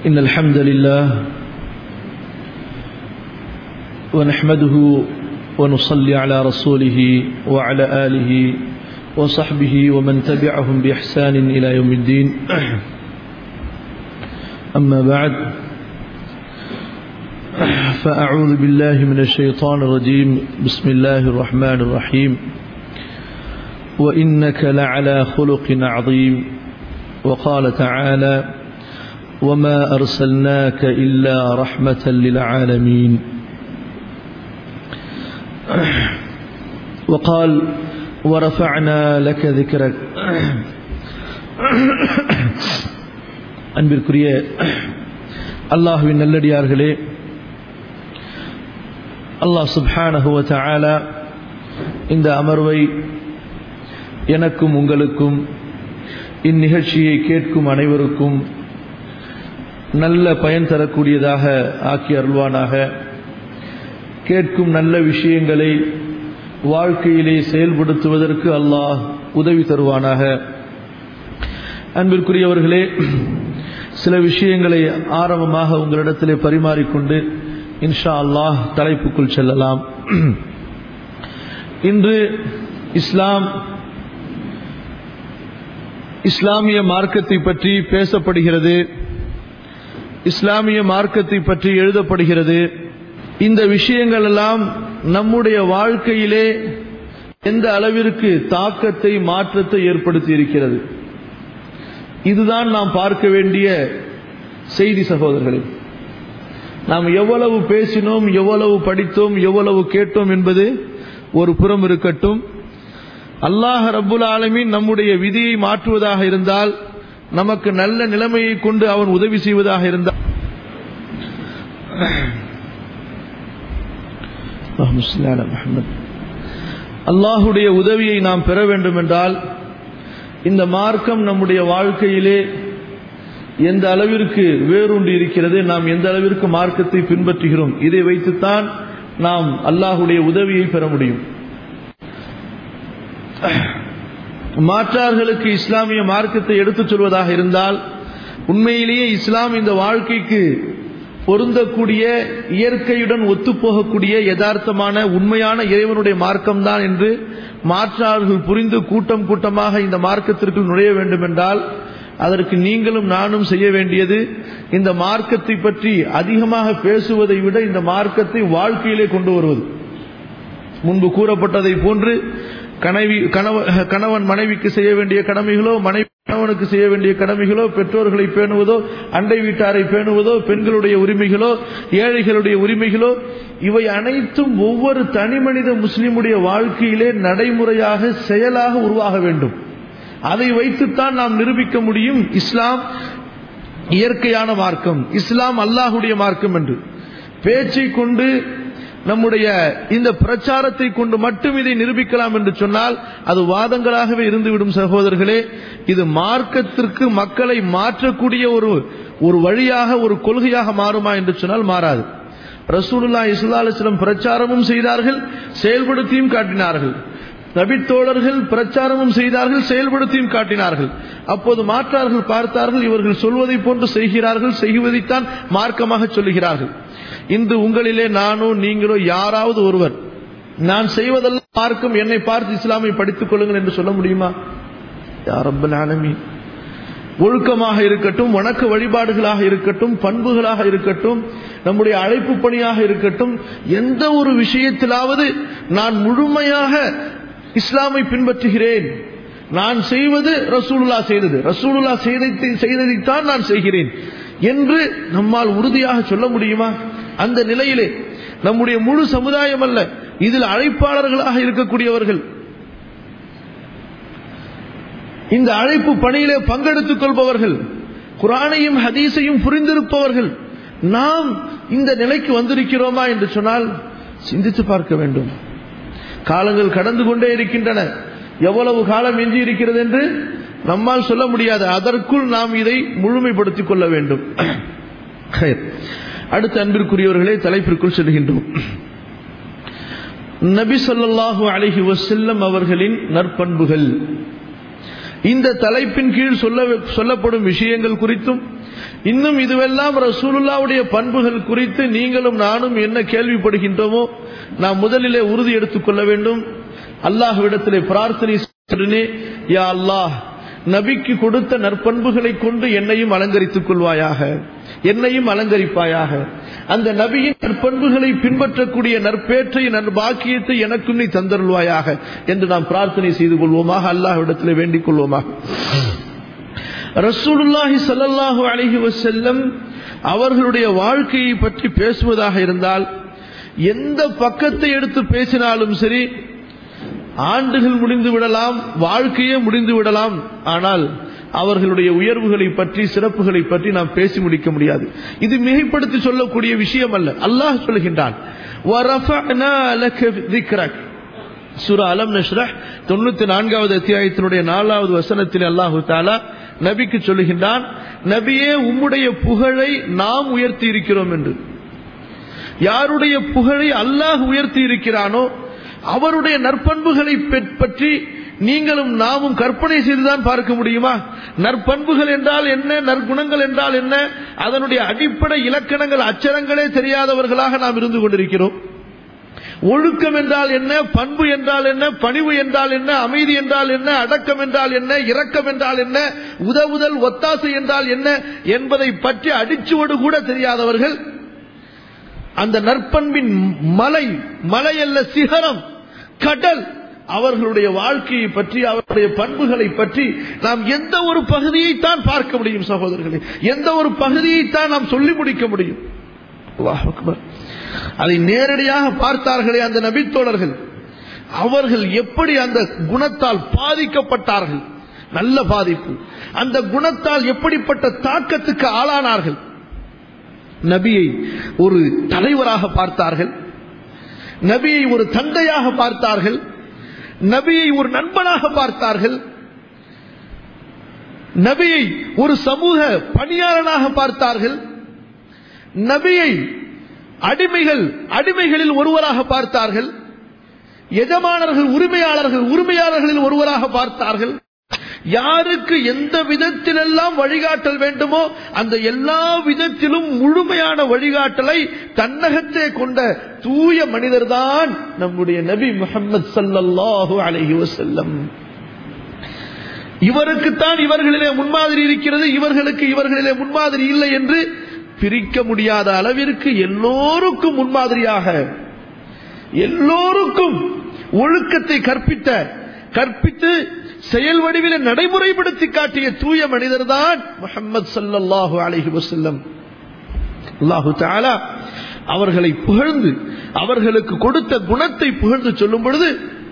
إن الحمد لله ونحمده ونصلي على رسوله وعلى آله وصحبه ومن تبعهم بإحسان إلى يوم الدين أما بعد فأعوذ بالله من الشيطان الرجيم بسم الله الرحمن الرحيم وإنك لعلى خلق عظيم وقال تعالى وما أرسلناك إلا رحمة للعالمين وقال ورفعنا لك ذكرك அன்பிற்குரிய அல்லாஹுவின் நல்லடியார்களே அல்லாஹ் சுப்ஹானஹுவ தஆலா இந்த அமர்வை எனக்கும் உங்களுக்கும் இந்நிகழ்ச்சியை கேட்கும் அனைவருக்கும் நல்ல பயன் தரக்கூடியதாக ஆக்கி அருள்வானாக கேட்கும் நல்ல விஷயங்களை வாழ்க்கையிலே செயல்படுத்துவதற்கு அல்லாஹ் உதவி தருவானாக அன்பிற்குரியவர்களே சில விஷயங்களை ஆரம்பமாக உங்களிடத்திலே பரிமாறிக்கொண்டு இன்ஷா அல்லாஹ் தலைப்புக்குள் செல்லலாம் இன்று இஸ்லாம் இஸ்லாமிய மார்க்கத்தை பற்றி பேசப்படுகிறது இஸ்லாமிய மார்க்கத்தை பற்றி எழுதப்படுகிறது இந்த விஷயங்கள் எல்லாம் நம்முடைய வாழ்க்கையிலே எந்த அளவிற்கு தாக்கத்தை மாற்றத்தை ஏற்படுத்தி இருக்கிறது இதுதான் நாம் பார்க்க வேண்டிய செய்தி சகோதரர்களே நாம் எவ்வளவு பேசினோம் எவ்வளவு படித்தோம் எவ்வளவு கேட்டோம் என்பது ஒரு புறம் இருக்கட்டும் அல்லாஹ் ரப்புல் ஆலமின் நம்முடைய விதியை மாற்றுவதாக இருந்தால் நமக்கு நல்ல நிலைமையை கொண்டு அவன் உதவி செய்வதாக இருந்தால் அல்லாஹுடைய உதவியை நாம் பெற வேண்டும் என்றால் இந்த மார்க்கம் நம்முடைய வாழ்க்கையிலே எந்த அளவிற்கு வேரூண்டி இருக்கிறது நாம் எந்த அளவிற்கு மார்க்கத்தை பின்பற்றுகிறோம் இதை வைத்துத்தான் நாம் அல்லாஹுடைய உதவியை பெற முடியும் மாற்றார்களுக்கு இஸ்லாமிய மார்க்கத்தை எடுத்துச் சொல்வதாக இருந்தால் உண்மையிலேயே இஸ்லாம் இந்த வாழ்க்கைக்கு பொருந்தக்கூடிய இயற்கையுடன் ஒத்துப்போகக்கூடிய யதார்த்தமான உண்மையான இறைவனுடைய மார்க்கம்தான் என்று மாற்றார்கள் புரிந்து கூட்டம் கூட்டமாக இந்த மார்க்கத்திற்குள் நுழைய வேண்டும் என்றால் அதற்கு நீங்களும் நானும் செய்ய வேண்டியது இந்த மார்க்கத்தை பற்றி அதிகமாக பேசுவதை விட இந்த மார்க்கத்தை வாழ்க்கையிலே கொண்டு வருவது முன்பு கூறப்பட்டதை போன்று கனவி கணவன் மனைவிக்கு செய்ய வேண்டிய கடமைகளோ மனைவி கணவனுக்கு செய்ய வேண்டிய கடமைகளோ பெற்றோர்களை பேணுவதோ அண்டை வீட்டாரை பேணுவதோ பெண்களுடைய உரிமைகளோ ஏழைகளுடைய உரிமைகளோ இவை அனைத்தும் ஒவ்வொரு தனி மனித முஸ்லிமுடைய வாழ்க்கையிலே நடைமுறையாக செயலாக உருவாக வேண்டும் அதை வைத்துத்தான் நாம் நிரூபிக்க முடியும் இஸ்லாம் இயற்கையான மார்க்கம் இஸ்லாம் அல்லாஹுடைய மார்க்கம் என்று பேச்சை கொண்டு நம்முடைய இந்த பிரச்சாரத்தை கொண்டு மட்டும் இதை நிரூபிக்கலாம் என்று சொன்னால் அது வாதங்களாகவே இருந்துவிடும் சகோதரர்களே இது மார்க்கத்திற்கு மக்களை மாற்றக்கூடிய ஒரு ஒரு வழியாக ஒரு கொள்கையாக மாறுமா என்று சொன்னால் மாறாது ரசூலுல்லா இஸ்லா அலிஸ்லம் பிரச்சாரமும் செய்தார்கள் செயல்படுத்தியும் காட்டினார்கள் நபித்தோழர்கள் பிரச்சாரமும் செய்தார்கள் செயல்படுத்தியும் காட்டினார்கள் அப்போது மாற்றார்கள் பார்த்தார்கள் இவர்கள் சொல்வதை போன்று செய்கிறார்கள் செய்வதைத்தான் மார்க்கமாக சொல்லுகிறார்கள் இன்று உங்களிலே நானோ நீங்களோ யாராவது ஒருவர் நான் செய்வதெல்லாம் மார்க்கம் என்னை பார்த்து இஸ்லாமை படித்துக் கொள்ளுங்கள் என்று சொல்ல முடியுமா யாரப்பல் ஆலமி ஒழுக்கமாக இருக்கட்டும் வணக்க வழிபாடுகளாக இருக்கட்டும் பண்புகளாக இருக்கட்டும் நம்முடைய அழைப்பு பணியாக இருக்கட்டும் எந்த ஒரு விஷயத்திலாவது நான் முழுமையாக இஸ்லாமை பின்பற்றுகிறேன் நான் செய்வது ரசூலுல்லா செய்தது ரசூலுல்லா செய்ததை செய்ததைத்தான் நான் செய்கிறேன் என்று நம்மால் உறுதியாக சொல்ல முடியுமா அந்த நிலையிலே நம்முடைய முழு சமுதாயம் அல்ல இதில் அழைப்பாளர்களாக இருக்கக்கூடியவர்கள் இந்த அழைப்பு பணியிலே பங்கெடுத்துக் கொள்பவர்கள் குரானையும் ஹதீஸையும் புரிந்திருப்பவர்கள் நாம் இந்த நிலைக்கு வந்திருக்கிறோமா என்று சொன்னால் சிந்தித்து பார்க்க வேண்டும் காலங்கள் கடந்து கொண்டே இருக்கின்றன எவ்வளவு காலம் எஞ்சி இருக்கிறது என்று நம்மால் சொல்ல முடியாது அதற்குள் நாம் இதை முழுமைப்படுத்திக் கொள்ள வேண்டும் அடுத்த அன்பிற்குரியவர்களே தலைப்பிற்குள் செல்கின்றோம் நபி ஸல்லல்லாஹு அலைஹி வஸல்லம் அவர்களின் நற்பண்புகள் இந்த தலைப்பின் கீழ் சொல்ல சொல்லப்படும் விஷயங்கள் குறித்தும் இன்னும் இதுவெல்லாம் ரசூலுல்லாவுடைய பண்புகள் குறித்து நீங்களும் நானும் என்ன கேள்விப்படுகின்றோமோ நாம் முதலிலே உறுதி எடுத்துக் கொள்ள வேண்டும் அல்லாஹ்விடத்திலே பிரார்த்தனை செய்கிறேனே, யா அல்லாஹ் நபிக்கு கொடுத்த நற்பண்புகளை கொண்டு என்னையும் அலங்கரித்துக் கொள்வாயாக என்னையும் அலங்கரிப்பாயாக அந்த நபியின் நற்பண்புகளை பின்பற்றக்கூடிய நற்பேற்றை நற்பாக்கியத்தை எனக்கும் நீ தந்தருள்வாயாக என்று நாம் பிரார்த்தனை செய்து கொள்வோமாக அல்லாஹ்விடத்திலே வேண்டிக் கொள்வோமாக ரசூலுல்லாஹி ஸல்லல்லாஹு அலைஹி வஸல்லம் அவர்களுடைய வாழ்க்கையை பற்றி பேசுவதாக இருந்தால் எந்த பக்கத்தை எடுத்து பேசினாலும் சரி ஆண்டுகள் முடிந்து விடலாம் வாழ்க்கையே முடிந்து விடலாம் ஆனால் அவர்களுடைய உயர்வுகளை பற்றி சிறப்புகளை பற்றி நாம் பேசி முடிக்க முடியாது இது மிகைப்படுத்தி சொல்லக்கூடிய விஷயம் அல்ல அல்லாஹ் சொல்கின்றான் وَرَفَعْنَا لَكَ ذِكْرَكَ சூரா அலம் நஷ்ரஹ் தொண்ணூத்தி நான்காவது அத்தியாயத்தினுடைய நாலாவது வசனத்தில் அல்லாஹு தாலா நபிக்கு சொல்லுகின்றான் நபியே உம்முடைய புகழை நாம் உயர்த்தி இருக்கிறோம் என்று யாருடைய புகழை அல்லாஹ் உயர்த்தி இருக்கிறானோ அவருடைய நற்பண்புகளை பெ- பற்றி நீங்களும் நாமும் கற்பனை செய்துதான் பார்க்க முடியுமா நற்பண்புகள் என்றால் என்ன நற்குணங்கள் என்றால் என்ன அதனுடைய அடிப்படை இலக்கணங்கள் அச்சரங்களே தெரியாதவர்களாக நாம் இருந்து கொண்டிருக்கிறோம் ஒழுக்கம் என்றால் என்ன பண்பு என்றால் என்ன பணிவு என்றால் என்ன அமைதி என்றால் என்ன அடக்கம் என்றால் என்ன இரக்கம் என்றால் என்ன உதவுதல் ஒத்தாசை என்றால் என்ன என்பதை பற்றி அடிச்சுவடு கூட தெரியாதவர்கள் அந்த நற்பண்பின் மலை மலை அல்ல சிகரம் கடல் அவர்களுடைய வாழ்க்கையை பற்றி அவருடைய பண்புகளை பற்றி நாம் எந்த ஒரு பகுதியைத்தான் பார்க்க முடியும் சகோதரர்களே எந்த ஒரு பகுதியைத்தான் நாம் சொல்லி முடிக்க முடியும் அல்லாஹ் அக்பர். அதை நேரடியாக பார்த்தார்களே அந்த நபித்தோழர்கள் அவர்கள் எப்படி அந்த குணத்தால் பாதிக்கப்பட்டார்கள் நல்ல பாதிப்பு அந்த குணத்தால் எப்படிப்பட்ட தாக்கத்துக்கு ஆளானார்கள் நபியை ஒரு தலைவராக பார்த்தார்கள் நபியை ஒரு தந்தையாக பார்த்தார்கள் நபியை ஒரு நண்பனாக பார்த்தார்கள் நபியை ஒரு சமூக பணியாளனாக பார்த்தார்கள் நபியை அடிமைகள் அடிமைகளில் ஒருவராக பார்த்தார்கள் எஜமானர்கள் உரிமையாளர்கள் உரிமையாளர்களில் ஒருவராக பார்த்தார்கள் யாருக்கு எந்த விதத்திலெல்லாம் வழிகாட்டல் வேண்டுமோ அந்த எல்லா விதத்திலும் முழுமையான வழிகாட்டலை தன்னகத்தே கொண்ட தூய மனிதர்தான் நம்முடைய நபி முஹம்மது ஸல்லல்லாஹு அலைஹி வஸல்லம் இவருக்குத்தான் இவர்களிலே முன்மாதிரி இருக்கிறது இவர்களுக்கு இவர்களிலே முன்மாதிரி இல்லை என்று பிரிக்க முடியாத அளவிற்கு எல்லோருக்கும் முன்மாதிரியாக எல்லோருக்கும் ஒழுக்கத்தை கற்பித்த கற்பித்து செயல் வடிவில நடைமுறைப்படுத்தி காட்டிய தூய மனிதர் தான் முகமது சல்லல்லாஹு அலைஹி வஸல்லம் அல்லாஹு தஆலா அவர்களை புகழ்ந்து அவர்களுக்கு கொடுத்த குணத்தை புகழ்ந்து சொல்லும் பொழுது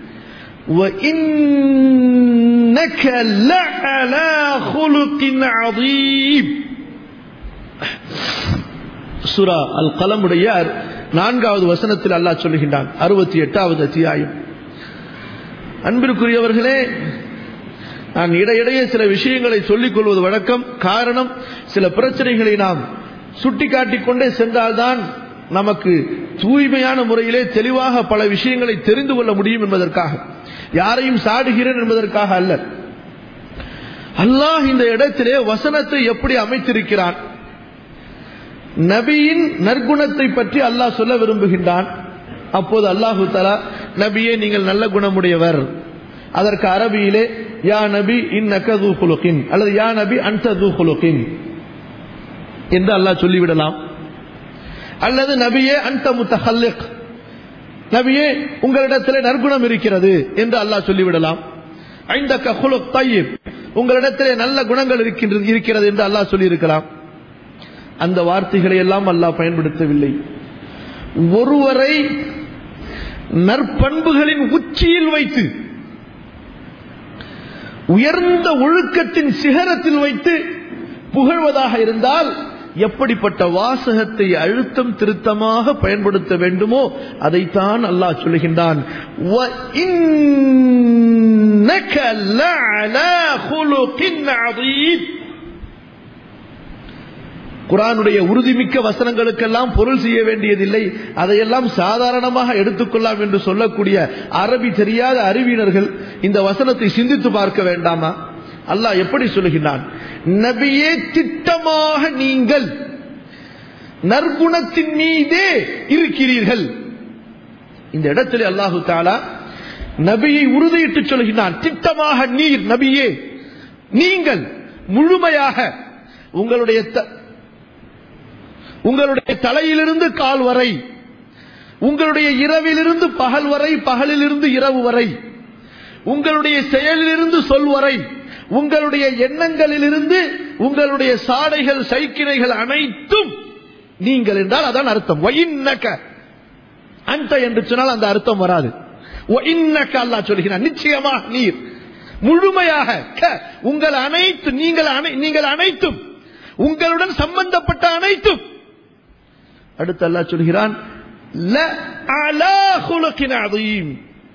وَإِنَّكَ لَعَلَى خُلُقٍ عَظِيمٍ சுரா அல் கலமுடைய நான்காவது வசனத்தில் அல்லாஹ் சொல்லுகின்றான் அறுபத்தி எட்டாவது அத்தியாயம் அன்பிற்குரியவர்களே நான் இடையிடையே சில விஷயங்களை சொல்லிக் கொள்வது வழக்கம் காரணம் சில பிரச்சனைகளை நாம் சுட்டிக்காட்டிக் கொண்டே சென்றால்தான் நமக்கு தூய்மையான முறையிலே தெளிவாக பல விஷயங்களை தெரிந்து கொள்ள முடியும் என்பதற்காக யாரையும் சாடுகிறேன் என்பதற்காக அல்ல அல்லாஹ் இந்த இடத்திலே வசனத்தை எப்படி அமைத்திருக்கிறான் நபியின் நற்குணத்தை பற்றி அல்லாஹ் சொல்ல விரும்புகின்றான் அப்போது அல்லாஹு தலா நபியே நீங்கள் நல்ல குணமுடையவர் அதற்கு அரபியிலே யா நபி இன் நகது குலுக்கின் அல்லது யா நபி அன்தது குலுக்கின் என்று அல்லாஹ் சொல்லிவிடலாம் அல்லது நபியே அந்த முத்தஹல்லிக் நபியே உங்களிடத்திலே நற்குணம் இருக்கிறது என்று அல்லாஹ் சொல்லிவிடலாம் ஐந்த கஹுலுக் தய்யிப் உங்களிடத்திலே நல்ல குணங்கள் இருக்கின்றது இருக்கிறது என்று அல்லாஹ் சொல்லியிருக்கலாம் அந்த வார்த்தைகளை எல்லாம் அல்லாஹ் பயன்படுத்தவில்லை ஒருவரை நற்பண்புகளின் உச்சியில் வைத்து உயர்ந்த ஒழுக்கத்தின் சிகரத்தில் வைத்து புகழ்வதாக இருந்தால் எப்படிப்பட்ட வாசகத்தை அழுத்தம் திருத்தமாக பயன்படுத்த வேண்டுமோ அதைத்தான் அல்லாஹ் சொல்லுகின்றான் وَإِنَّكَ لَعَلَى خُلُقٍ عَظِيمٍ குரானுடைய உறுதிமிக்க வசனங்களுக்கெல்லாம் பொருள் செய்ய வேண்டியதில்லை அதையெல்லாம் சாதாரணமாக எடுத்துக்கொள்ளலாம் என்று சொல்லக்கூடிய அரபி தெரியாத அறிவினர்கள் இந்த வசனத்தை சிந்தித்து பார்க்க வேண்டாமா அல்லாஹ் எப்படி சொல்லுகின்றான் நபியே திட்டமாக நீங்கள் நற்குணத்தின் மீதே இருக்கிறீர்கள் இந்த இடத்துல அல்லாஹு தாலா நபியை உறுதியிட்டு சொல்கிறான் திட்டமாக நீர் நபியே நீங்கள் முழுமையாக உங்களுடைய த- உங்களுடைய தலையிலிருந்து கால் வரை உங்களுடைய இரவிலிருந்து பகல் வரை பகலிலிருந்து இரவு வரை உங்களுடைய செயலிலிருந்து சொல் வரை உங்களுடைய எண்ணங்களிலிருந்து உங்களுடைய சாடைகள் சைக்கிணைகள் அனைத்தும் நீங்கள் என்றால் அதான் அர்த்தம் வயின்னக அந்த என்று சொன்னால் அந்த அர்த்தம் வராது வயின்னக அல்லாஹ் சொல்கிறான் நிச்சயமாக நீர் முழுமையாக க, உங்கள் அனைத்து நீங்கள் அனை- நீங்கள் அனைத்தும் உங்களுடன் சம்பந்தப்பட்ட அனைத்தும் அடுத்து அல்லாஹ் சொல்கிறான் ல அலா குலுக்கின் அதீம்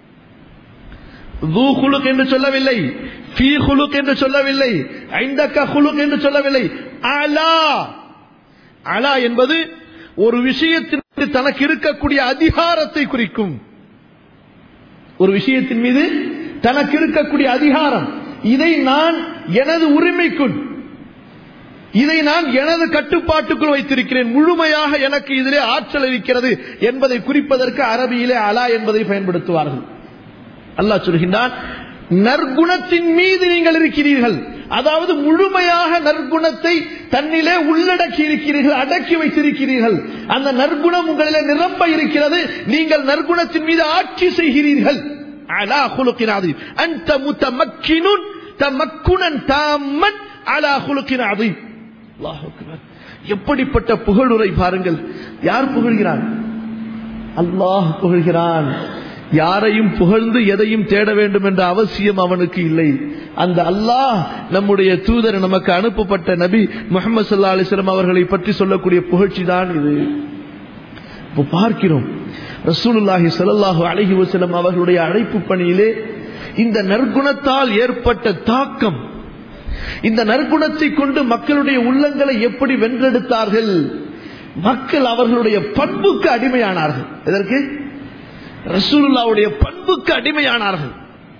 ذو خلق என்று சொல்லவில்லை ஃபீ خلق என்று சொல்லவில்லை ஐந்தக்க خلق என்று சொல்லவில்லை அலா அலா என்பது ஒரு விஷயத்தின் மீது தனக்கு இருக்கக்கூடிய அதிகாரத்தை குறிக்கும் ஒரு விஷயத்தின் மீது தனக்கு இருக்கக்கூடிய அதிகாரம் இதை நான் எனது உரிமைக்குள் இதை நான் எனது கட்டுப்பாட்டுக்குள் வைத்திருக்கிறேன் முழுமையாக எனக்கு இதிலே ஆற்றல் இருக்கிறது என்பதை குறிப்பதற்கு அரபியிலே அலா என்பதை பயன்படுத்துவார்கள் அல்லாஹ் சொல்கின்றான் நற்குணத்தின் மீது நீங்கள் இருக்கிறீர்கள் அதாவது முழுமையாக நற்குணத்தை தன்னிலே உள்ளடக்கி இருக்கிறீர்கள் அடக்கி வைத்திருக்கிறீர்கள் அந்த நற்குணம் உங்களிலே நிரம்ப இருக்கிறது நீங்கள் நற்குணத்தின் மீது ஆட்சி செய்கிறீர்கள் அலா குலுக்கின் அதீம் அந்த முத்தமக்கினுன் தமக்குனன் தாமன் அலா குலுக்கின் அதீம் அல்லாஹ் அக்பர். எப்படிப்பட்ட புகழுரை பாருங்கள் யார் புகழ்கிறார் அல்லாஹ் புகழ்கிறான் யாரையும் புகழ்ந்து எதையும் தேட வேண்டும் என்ற அவசியம் அவனுக்கு இல்லை அந்த அல்லாஹ் நம்முடைய தூதர் நமக்கு அனுப்பப்பட்ட நபி முகமது சல்லா அலிஸ்லாம் அவர்களை பற்றி சொல்லக்கூடிய புகழ்ச்சி தான் இது இப்போ பார்க்கிறோம் ரசூலுல்லாஹி ஸல்லல்லாஹு அலைஹி வஸல்லம் அவர்களுடைய அழைப்பு பணியிலே இந்த நற்குணத்தால் ஏற்பட்ட தாக்கம் இந்த நற்குணத்தை கொண்டு மக்களுடைய உள்ளங்களை எப்படி வென்றெடுத்தார்கள் மக்கள் அவர்களுடைய பண்புக்கு அடிமையானார்கள் எதற்கு ரசூலுல்லாவுடைய பண்புக்கு அடிமையானார்கள்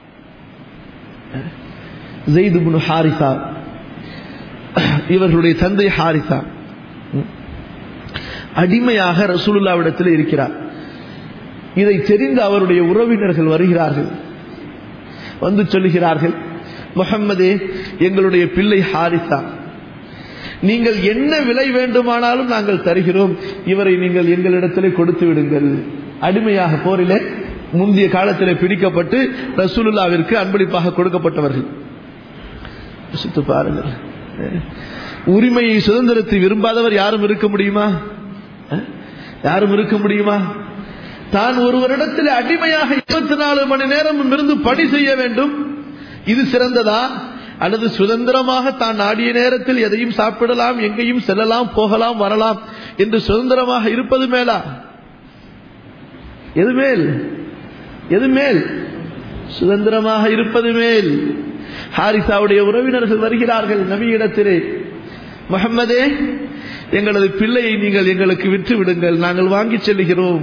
ஜெயிது பின் ஹாரிசா இவர்களுடைய தந்தை ஹாரிசா அடிமையாக ரசூலுல்லாவிடத்தில் இருக்கிறார் இதை தெரிந்து அவருடைய உறவினர்கள் வருகிறார்கள் வந்து சொல்லுகிறார்கள் முகம்மதே எங்களுடைய பிள்ளை ஹாரிசா நீங்கள் என்ன விலை வேண்டுமானாலும் நாங்கள் தருகிறோம் இவரை நீங்கள் எங்களிடத்திலே கொடுத்து விடுங்கள் அடிமையாக போரிலே முந்தைய காலத்திலே பிடிக்கப்பட்டு ரசூலுல்லாவிற்கு அன்பளிப்பாக கொடுக்கப்பட்டவர்கள் யோசித்து பாருங்கள் உரிமையை சுதந்திரத்தை விரும்பாதவர் யாரும் இருக்க முடியுமா அஹ்? யாரும் இருக்க முடியுமா தான் ஒருவரிடத்தில் அடிமையாக இருபத்தி நாலு மணி நேரம் இருந்து பணி செய்ய வேண்டும் இது சிறந்ததா அல்லது சுதந்திரமாக தான் நாடிய நேரத்தில் எதையும் சாப்பிடலாம் எங்கேயும் செல்லலாம் போகலாம் வரலாம் என்று சுதந்திரமாக இருப்பது மேலா எது மேல் எது மேல் சுதந்திரமாக இருப்பது மேல் ஹாரிசாவுடைய உறவினர்கள் வருகிறார்கள் நபியிடத்திலே முகம்மதே எங்களது பிள்ளையை நீங்கள் எங்களுக்கு விற்று விடுங்கள் நாங்கள் வாங்கி செல்லுகிறோம்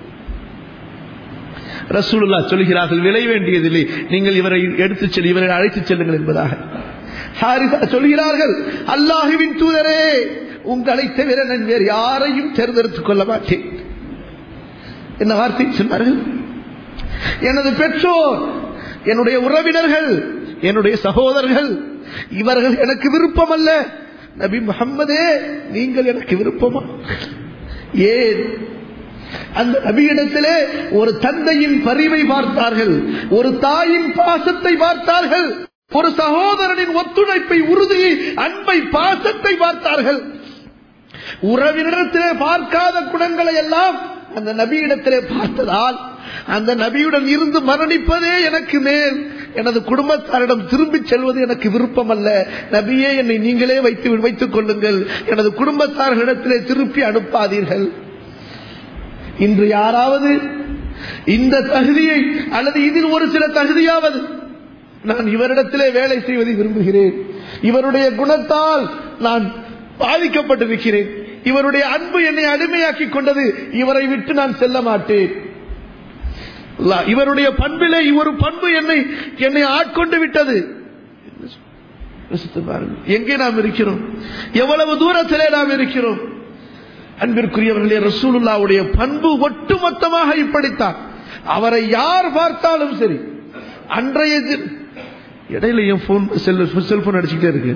ரசூலுல்லா சொல்கிறார்கள் விலை வேண்டியதில்லை நீங்கள் இவரை எடுத்துச் செல் இவரை அழைத்துச் செல்லுங்கள் என்பதாக ஹாரிசா சொல்கிறார்கள் அல்லாஹுவின் தூதரே உங்களை தவிர நான் வேறு யாரையும் தேர்ந்தெடுத்துக் கொள்ள மாட்டேன் என்ன வார்த்தை சொன்னார்கள் எனது பெற்றோர் என்னுடைய உறவினர்கள் என்னுடைய சகோதரர்கள் இவர்கள் எனக்கு விருப்பம் அல்ல நபி முகம்மதே நீங்கள் எனக்கு விருப்பமா ஏன் அந்த நபியிடத்திலே ஒரு தந்தையின் பரிவை பார்த்தார்கள் ஒரு தாயின் பாசத்தை பார்த்தார்கள் ஒரு சகோதரனின் ஒத்துழைப்பை உறுதியை அன்பை பாசத்தை பார்த்தார்கள் உறவினரிடத்திலே பார்க்காத குணங்களை எல்லாம் அந்த நபியிடத்திலே பார்த்ததால் அந்த நபியுடன் இருந்து மரணிப்பதே எனக்கு மேல் எனது குடும்பத்தாரிடம் திரும்பிச் செல்வது எனக்கு விருப்பம் அல்ல நபியே என்னை நீங்களே வைத்து வைத்துக் கொள்ளுங்கள் எனது குடும்பத்தார்களிடத்திலே திருப்பி அனுப்பாதீர்கள் இன்று யாராவது இந்த தகுதியை அல்லது இதில் ஒரு சில தகுதியாவது நான் இவரிடத்திலே வேலை செய்வதை விரும்புகிறேன் இவருடைய குணத்தால் நான் பாதிக்கப்பட்டிருக்கிறேன் இவருடைய அன்பு என்னை அடிமையாக்கி கொண்டது இவரை விட்டு நான் செல்ல மாட்டேன் அல்லாஹ், இவருடைய பண்பிலே இவர் பண்பு என்னை என்னை ஆட்கொண்டு விட்டது யோசித்து பாருங்கள் எங்கே நாம் இருக்கிறோம் எவ்வளவு தூரத்திலே நாம் இருக்கிறோம் அன்பிற்குரியவர்களே ரசூலுல்லாவுடைய பண்பு ஒட்டுமொத்தமாக இப்படித்தான் அவரை யார் பார்த்தாலும் சரி அன்றைய தின- இடையில என் போன் செல் செல்போன் அடிச்சுக்கிட்டே இருக்கு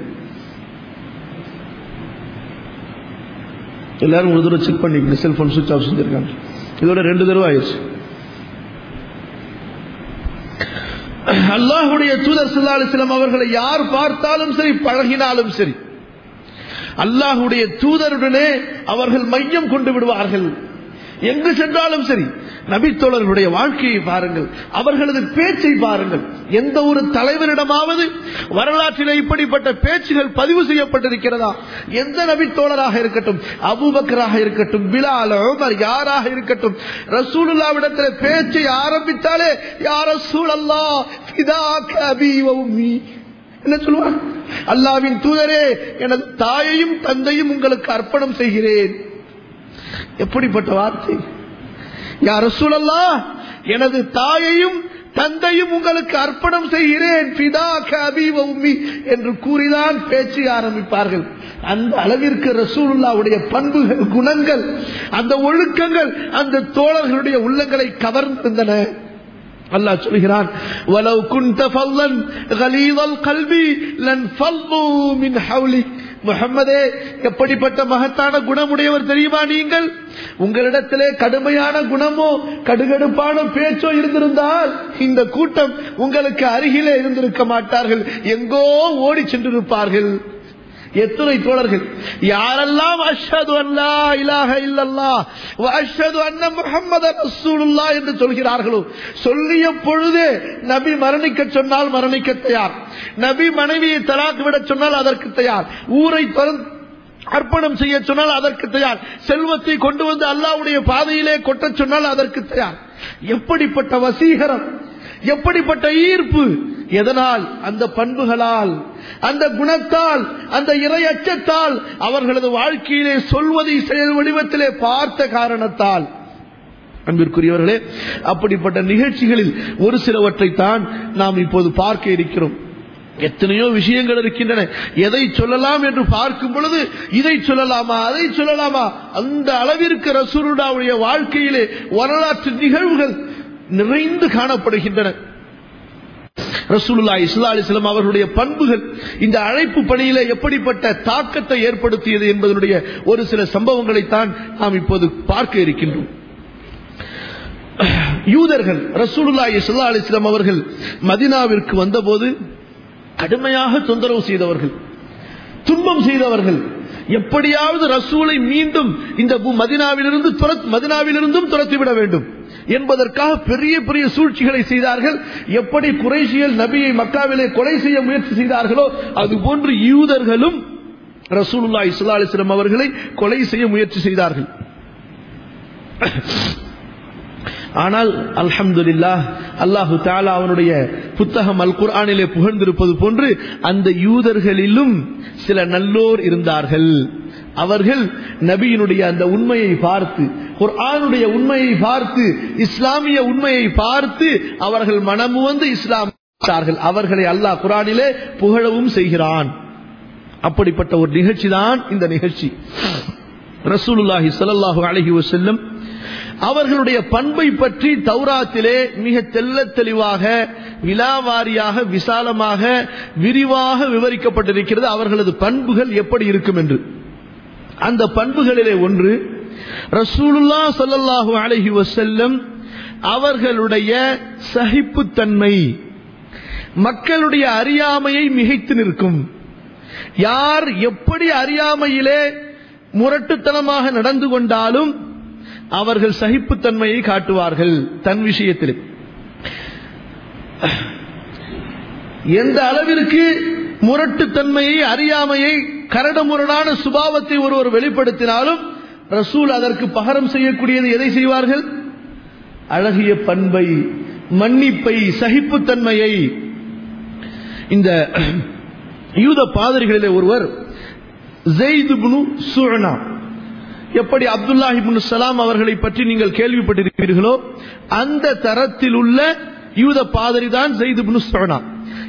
எல்லாரும் ஒரு தடவை செக் பண்ணிக்கங்க செல்போன் சுவிச் ஆஃப் செஞ்சிருக்காங்க இதோட ரெண்டு தடவை ஆயிடுச்சு அல்லாஹுடைய தூதர் ஸல்லல்லாஹு அலைஹி வஸல்லம் அவர்களை யார் பார்த்தாலும் சரி பழகினாலும் சரி அல்லாஹுடைய தூதருடனே அவர்கள் மையம் கொண்டு விடுவார்கள் எங்கு சென்றாலும் சரி நபித்தோழர்களுடைய வாழ்க்கையை பாருங்கள் அவர்களது பேச்சை பாருங்கள் எந்த ஒரு தலைவரிடமாவது வரலாற்றில் இப்படிப்பட்ட பேச்சுகள் பதிவு செய்யப்பட்டிருக்கிறதா எந்த நபித்தோழராக இருக்கட்டும் அபூபக்கராக இருக்கட்டும் பிலால் உமர் யாராக இருக்கட்டும் ரசூலுல்லாவிடத்தில் பேச்சை ஆரம்பித்தாலே யார் ரசூல் அல்லா என்ன சொல்லுவார் அல்லாவின் தூதரே எனது தாயையும் தந்தையும் உங்களுக்கு அர்ப்பணம் செய்கிறேன் எப்படிப்பட்ட வார்த்தை யார் ரசூலல்லா எனது தாயையும் தந்தையும் உங்களுக்கு அர்ப்பணம் செய்கிறேன் பிதா கபி உம்மி என்று கூறிதான் பேச்சு ஆரம்பிப்பார்கள் அந்த அளவிற்கு ரசூலுல்லாவுடைய பண்புகள் குணங்கள் அந்த ஒழுக்கங்கள் அந்த தோழர்களுடைய உள்ளங்களை கவர்ந்திருந்தன அல்லாஹ் சொல்கிறான் வலவ் குந்த ஃபல்லன் கலீதல் கல்வி லன் ஃபல்லு மின் ஹவுலி முகம்மதே எப்படிப்பட்ட மகத்தான குணமுடையவர் தெரியுமா நீங்கள் உங்களிடத்திலே கடுமையான குணமோ கடுகடுப்பான பேச்சோ இருந்திருந்தால் இந்த கூட்டம் உங்களுக்கு அருகிலே இருந்திருக்க மாட்டார்கள் எங்கோ ஓடி சென்றிருப்பார்கள் எத்துணை தோழர்கள் யாரெல்லாம் அஷ்ஹது அல்லா இலாஹ இல்லல்லா வ அஷ்ஹது அன்ன முஹம்மது ரசூலுல்லா என்று சொல்கிறார்களோ சொல்லிய பொழுது நபி மரணிக்க சொன்னால் மரணிக்க தயார் நபி மனைவியை தலாக் விட சொன்னால் அதற்கு தயார் ஊரை திறந்து அர்ப்பணம் செய்ய சொன்னால் அதற்கு தயார் செல்வத்தை கொண்டு வந்து அல்லாவுடைய பாதையிலே கொட்டச் சொன்னால் அதற்கு தயார் எப்படிப்பட்ட வசீகரம் எப்படிப்பட்ட ஈர்ப்பு எதனால் அந்த பண்புகளால் அந்த குணத்தால் அந்த இறை அச்சத்தால் அவர்களது வாழ்க்கையிலே சொல்வதை செயல் வடிவத்திலே பார்த்த காரணத்தால் அன்பிற்குரியவர்களே அப்படிப்பட்ட நிகழ்ச்சிகளில் ஒரு சிலவற்றை தான் நாம் இப்போது பார்க்க இருக்கிறோம் எத்தனையோ விஷயங்கள் இருக்கின்றன எதை சொல்லலாம் என்று பார்க்கும் பொழுது இதை சொல்லலாமா அதை சொல்லலாமா அந்த அளவிற்கு ரசூலுடாவுடைய வாழ்க்கையிலே வரலாற்று நிகழ்வுகள் நிறைந்து காணப்படுகின்றன ரசூலுல்லா இஸ்லா அலிஸ்லாம் அவர்களுடைய பண்புகள் இந்த அழைப்பு பணியில எப்படிப்பட்ட தாக்கத்தை ஏற்படுத்தியது என்பதனுடைய ஒரு சில சம்பவங்களைத்தான் நாம் இப்போது பார்க்க இருக்கின்றோம் யூதர்கள் ரசூலுல்லா இஸ்லா அலிஸ்லாம் அவர்கள் மதினாவிற்கு வந்தபோது கடுமையாக தொந்தரவு செய்தவர்கள் துன்பம் செய்தவர்கள் எப்படியாவது ரசூலை மீண்டும் இந்த மதினாவிலிருந்து மதினாவிலிருந்தும் துரத்திவிட வேண்டும் என்பதற்காக பெரிய பெரிய சூழ்ச்சிகளை செய்தார்கள் எப்படி குறைசியல் நபியை மக்காவிலே கொலை செய்ய முயற்சி செய்தார்களோ அதுபோன்று யூதர்களும் ரசூலுல்லா இஸ்லா அலிஸ்லாம் அவர்களை கொலை செய்ய முயற்சி செய்தார்கள் ஆனால் அல்ஹம்துல்லா அல்லாஹு தாலா அவனுடைய புத்தகம் அல் குர்ஆனிலே புகழ்ந்திருப்பது போன்று அந்த யூதர்களிலும் சில நல்லோர் இருந்தார்கள் அவர்கள் நபியினுடைய அந்த உண்மையை பார்த்து குர்ஆனுடைய உண்மையை பார்த்து இஸ்லாமிய உண்மையை பார்த்து அவர்கள் மனமு வந்து இஸ்லாம் அவர்களை அல்லாஹ் குரானிலே புகழவும் செய்கிறான் அப்படிப்பட்ட ஒரு நிகழ்ச்சி தான் இந்த நிகழ்ச்சி ரசூலுல்லாஹி ஸல்லல்லாஹு அலைஹி வஸல்லம் அவர்களுடைய பண்பை பற்றி தௌராத்திலே மிக தெல்ல தெளிவாக விலாவாரியாக விசாலமாக விரிவாக விவரிக்கப்பட்டிருக்கிறது அவர்களது பண்புகள் எப்படி இருக்கும் என்று அந்த பண்புகளிலே ஒன்று ரசூலுல்லா சொல்லல்லாஹு அலஹி வசல்லம் அவர்களுடைய சகிப்புத்தன்மை மக்களுடைய அறியாமையை மிகைத்து நிற்கும் யார் எப்படி அறியாமையிலே முரட்டுத்தனமாக நடந்து கொண்டாலும் அவர்கள் சகிப்புத்தன்மையை காட்டுவார்கள் தன் விஷயத்தில் எந்த அளவிற்கு முரட்டுத்தன்மையை அறியாமையை கரடமுரடான சுபாவத்தை ஒருவர் வெளிப்படுத்தினாலும் ரசூல் அதற்கு பகரம் செய்யக்கூடியது எதை செய்வார்கள் அழகிய பண்பை மன்னிப்பை சகிப்புத்தன்மையை இந்த யூத பாதிரிகளிலே ஒருவர் சுழனா எப்படி அப்துல்லாஹிபுன் சலாம் அவர்களை பற்றி நீங்கள் கேள்விப்பட்டிருக்கிறீர்களோ அந்த தரத்தில் உள்ள யூத பாதிரி தான் ஜெயிது சுழனா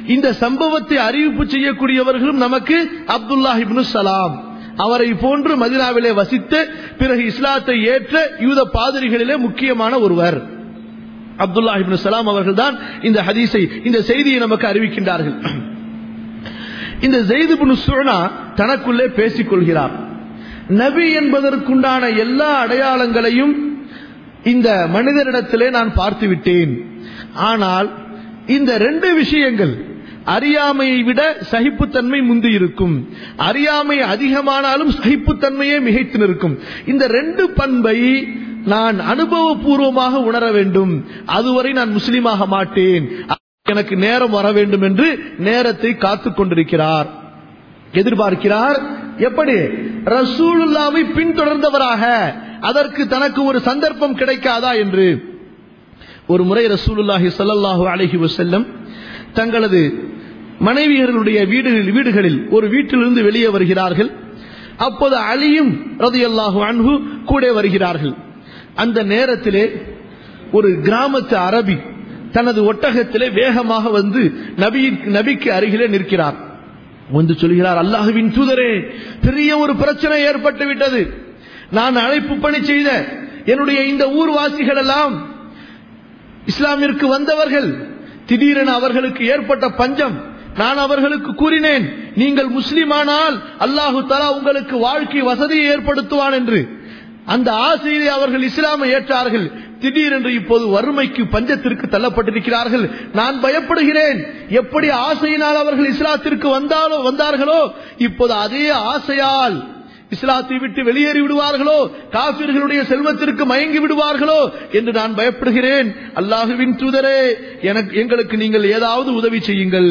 இந்த சம்பவத்தை அறிவிப்பு செய்யக்கூடியவர்களும் நமக்கு அப்துல்லா இப்னு சலாம் அவரை போன்று மதினாவிலே வசித்து பிறகு இஸ்லாத்தை ஏற்ற யூத பாதிரிகளிலே முக்கியமான ஒருவர் அப்துல்லா இப்னு சலாம் அவர்கள் தான் இந்த ஹதீஸை இந்த செய்தியை நமக்கு அறிவிக்கின்றார்கள் இந்த ஜெயிது பின் சுனா தனக்குள்ளே பேசிக் கொள்கிறார் நபி என்பதற்குண்டான எல்லா அடையாளங்களையும் இந்த மனிதரிடத்திலே நான் பார்த்து விட்டேன் ஆனால் இந்த ரெண்டு விஷயங்கள் அறியாமையை விட சகிப்புத்தன்மை முந்தி இருக்கும் அறியாமை அதிகமானாலும் சகிப்புத்தன்மையே மிகைத்து நிற்கும் இந்த ரெண்டு பண்பை நான் அனுபவபூர்வமாக உணர வேண்டும் அதுவரை நான் முஸ்லீமாக மாட்டேன் எனக்கு நேரம் வர வேண்டும் என்று நேரத்தை காத்துக் கொண்டிருக்கிறார் எதிர்பார்க்கிறார் எப்படி ரசூலுல்லாவை பின்தொடர்ந்தவராக அதற்கு தனக்கு ஒரு சந்தர்ப்பம் கிடைக்காதா என்று ஒரு முறை ரசூலுல்லாஹி ஸல்லல்லாஹு அலைஹி வஸல்லம் தங்களது மனைவியர்களுடைய வீடுகளில் வீடுகளில் ஒரு வீட்டிலிருந்து வெளியே வருகிறார்கள் அப்போது அலியும் ரதியல்லாஹு அன்ஹு கூட வருகிறார்கள் அந்த நேரத்திலே ஒரு கிராமத்து அரபி தனது ஒட்டகத்திலே வேகமாக வந்து நபி நபிக்கு அருகிலே நிற்கிறார் வந்து சொல்கிறார் அல்லாஹுவின் தூதரே பெரிய ஒரு பிரச்சனை ஏற்பட்டு விட்டது நான் அழைப்பு பணி செய்த என்னுடைய இந்த ஊர்வாசிகள் எல்லாம் இஸ்லாமிற்கு வந்தவர்கள் திடீரென அவர்களுக்கு ஏற்பட்ட பஞ்சம் நான் அவர்களுக்கு கூறினேன் நீங்கள் முஸ்லிமானால் அல்லாஹு தலா உங்களுக்கு வாழ்க்கை வசதியை ஏற்படுத்துவான் என்று அந்த ஆசையிலே அவர்கள் இஸ்லாமை ஏற்றார்கள் திடீரென்று இப்போது வறுமைக்கு பஞ்சத்திற்கு தள்ளப்பட்டிருக்கிறார்கள் நான் பயப்படுகிறேன் எப்படி ஆசையினால் அவர்கள் இஸ்லாத்திற்கு வந்தாலோ வந்தார்களோ இப்போது அதே ஆசையால் இஸ்லாத்தை விட்டு வெளியேறி விடுவார்களோ காபிர்களுடைய செல்வத்திற்கு மயங்கி விடுவார்களோ என்று நான் பயப்படுகிறேன் அல்லாஹுவின் தூதரே எனக்கு எங்களுக்கு நீங்கள் ஏதாவது உதவி செய்யுங்கள்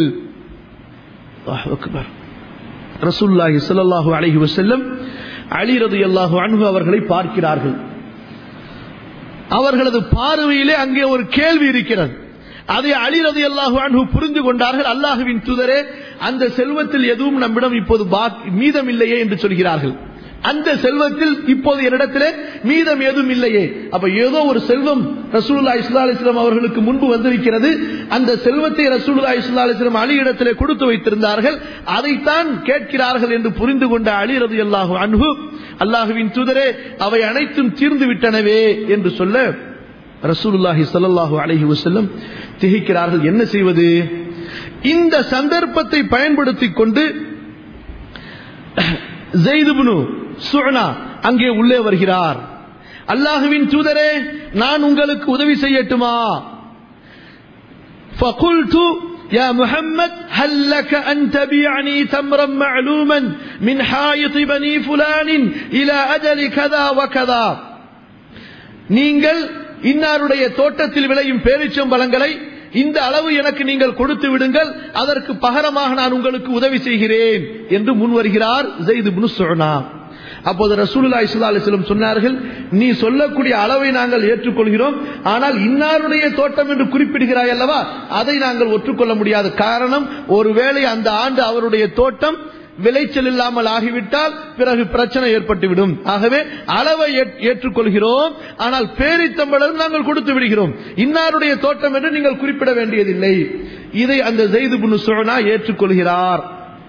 ரசூல்லாஹி ஸல்லல்லாஹு அலைஹி வஸல்லம் அலி ரலியல்லாஹு அன்ஹு அவர்களை பார்க்கிறார்கள் அவர்களது பார்வையிலே அங்கே ஒரு கேள்வி இருக்கிறது அதை அலி ரலியல்லாஹு அன்ஹு புரிந்து கொண்டார்கள் அல்லாஹுவின் தூதரே அந்த செல்வத்தில் எதுவும் நம்மிடம் இப்போது மீதம் இல்லையே என்று சொல்கிறார்கள் அந்த செல்வத்தில் இப்போது என்னிடத்திலே மீதம் ஏதும் இல்லையே அப்ப ஏதோ ஒரு செல்வம் ரசூலுல்லா இஸ்லா அலிஸ்லாம் அவர்களுக்கு முன்பு வந்திருக்கிறது அந்த செல்வத்தை ரசூலுல்லா இஸ்லா அலிஸ்லாம் அலி இடத்திலே கொடுத்து வைத்திருந்தார்கள் அதைத்தான் கேட்கிறார்கள் என்று புரிந்து கொண்ட அலி ரது அல்லாஹு அன்பு அல்லாஹுவின் தூதரே அவை அனைத்தும் தீர்ந்து விட்டனவே என்று சொல்ல ரசூலுல்லாஹி ஸல்லல்லாஹு அலைஹி வஸல்லம் திகைக்கிறார்கள் என்ன செய்வது இந்த சந்தர்ப்பத்தை பயன்படுத்திக் கொண்டு ஜெய்துபுனு சுனா அங்கே உள்ளே வருகிறார் அல்லாஹுவின் தூதரே நான் உங்களுக்கு உதவி செய்யட்டுமா فقلت يا محمد هل لك أن تبيعني تمرا معلوما من حائط بني فلان إلى أجل كذا وكذا நீங்கள் இன்னாருடைய தோட்டத்தில் விளையும் பேரிச்சம்பழங்களை இந்த அளவு எனக்கு நீங்கள் கொடுத்து விடுங்கள் அதற்கு பகரமாக நான் உங்களுக்கு உதவி செய்கிறேன் என்று முன் வருகிறார் ஜெயிது சொன்னா அப்போது ரசூலுல்லா இஸ்லா அலிஸ்லம் சொன்னார்கள் நீ சொல்லக்கூடிய அளவை நாங்கள் ஏற்றுக்கொள்கிறோம் ஆனால் இன்னாருடைய தோட்டம் என்று குறிப்பிடுகிறாய் அல்லவா அதை நாங்கள் ஒற்றுக்கொள்ள முடியாது காரணம் ஒருவேளை அந்த ஆண்டு அவருடைய தோட்டம் விளைச்சல் இல்லாமல் ஆகிவிட்டால் பிறகு பிரச்சனை ஏற்பட்டுவிடும் ஆகவே அளவை ஏற்றுக்கொள்கிறோம் ஆனால் பேரித்தம்பளம் நாங்கள் கொடுத்து விடுகிறோம் இன்னாருடைய தோட்டம் என்று நீங்கள் குறிப்பிட வேண்டியதில்லை இதை அந்த ஜெய்து புனு சோனா ஏற்றுக்கொள்கிறார்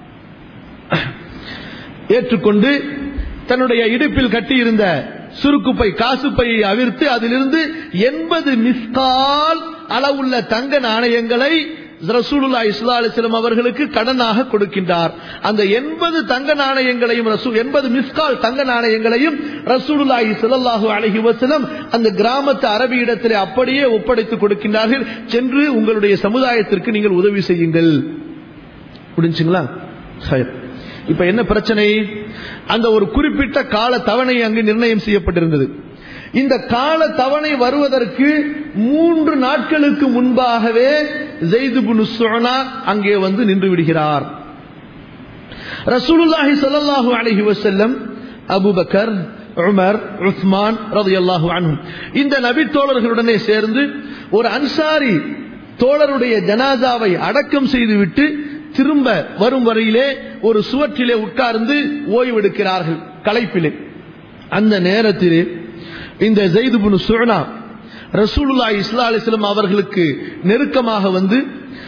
ஏற்றுக்கொண்டு தன்னுடைய இடுப்பில் கட்டியிருந்த சுருக்குப்பை காசுப்பையை அவிர்த்து அதிலிருந்து எண்பது மிஸ்கால் அளவுள்ள தங்க நாணயங்களை ரசூலுல்லா இஸ்லா அலிஸ்லாம் அவர்களுக்கு கடனாக கொடுக்கின்றார் அந்த எண்பது தங்க நாணயங்களையும் எண்பது மிஸ்கால் தங்க நாணயங்களையும் ரசூலுல்லா இஸ்லாஹு அலஹி வசலம் அந்த கிராமத்து அரபி இடத்திலே அப்படியே ஒப்படைத்து கொடுக்கின்றார்கள் சென்று உங்களுடைய சமுதாயத்திற்கு நீங்கள் உதவி செய்யுங்கள் முடிஞ்சுங்களா இப்ப என்ன பிரச்சனை அந்த ஒரு குறிப்பிட்ட கால தவணை அங்கு நிர்ணயம் செய்யப்பட்டிருந்தது இந்த கால தவணை வருவதற்கு மூன்று நாட்களுக்கு முன்பாகவே ஜெய்து சோனா அங்கே வந்து நின்று விடுகிறார் ரசூலுல்லாஹி ஸல்லல்லாஹு அலைஹி வஸல்லம் அபூபக்கர் உமர் உஸ்மான் ரலியல்லாஹு அன்ஹும் இந்த நபி தோழர்களுடனே சேர்ந்து ஒரு அன்சாரி தோழருடைய ஜனாசாவை அடக்கம் செய்துவிட்டு திரும்ப வரும் வரையிலே ஒரு சுவற்றிலே உட்கார்ந்து ஓய்வெடுக்கிறார்கள் களைப்பிலே அந்த நேரத்திலே இந்த ஜெய்துபுனு சுழனா ரசூலுல்லா இஸ்லா அலிஸ்லாம் அவர்களுக்கு நெருக்கமாக வந்து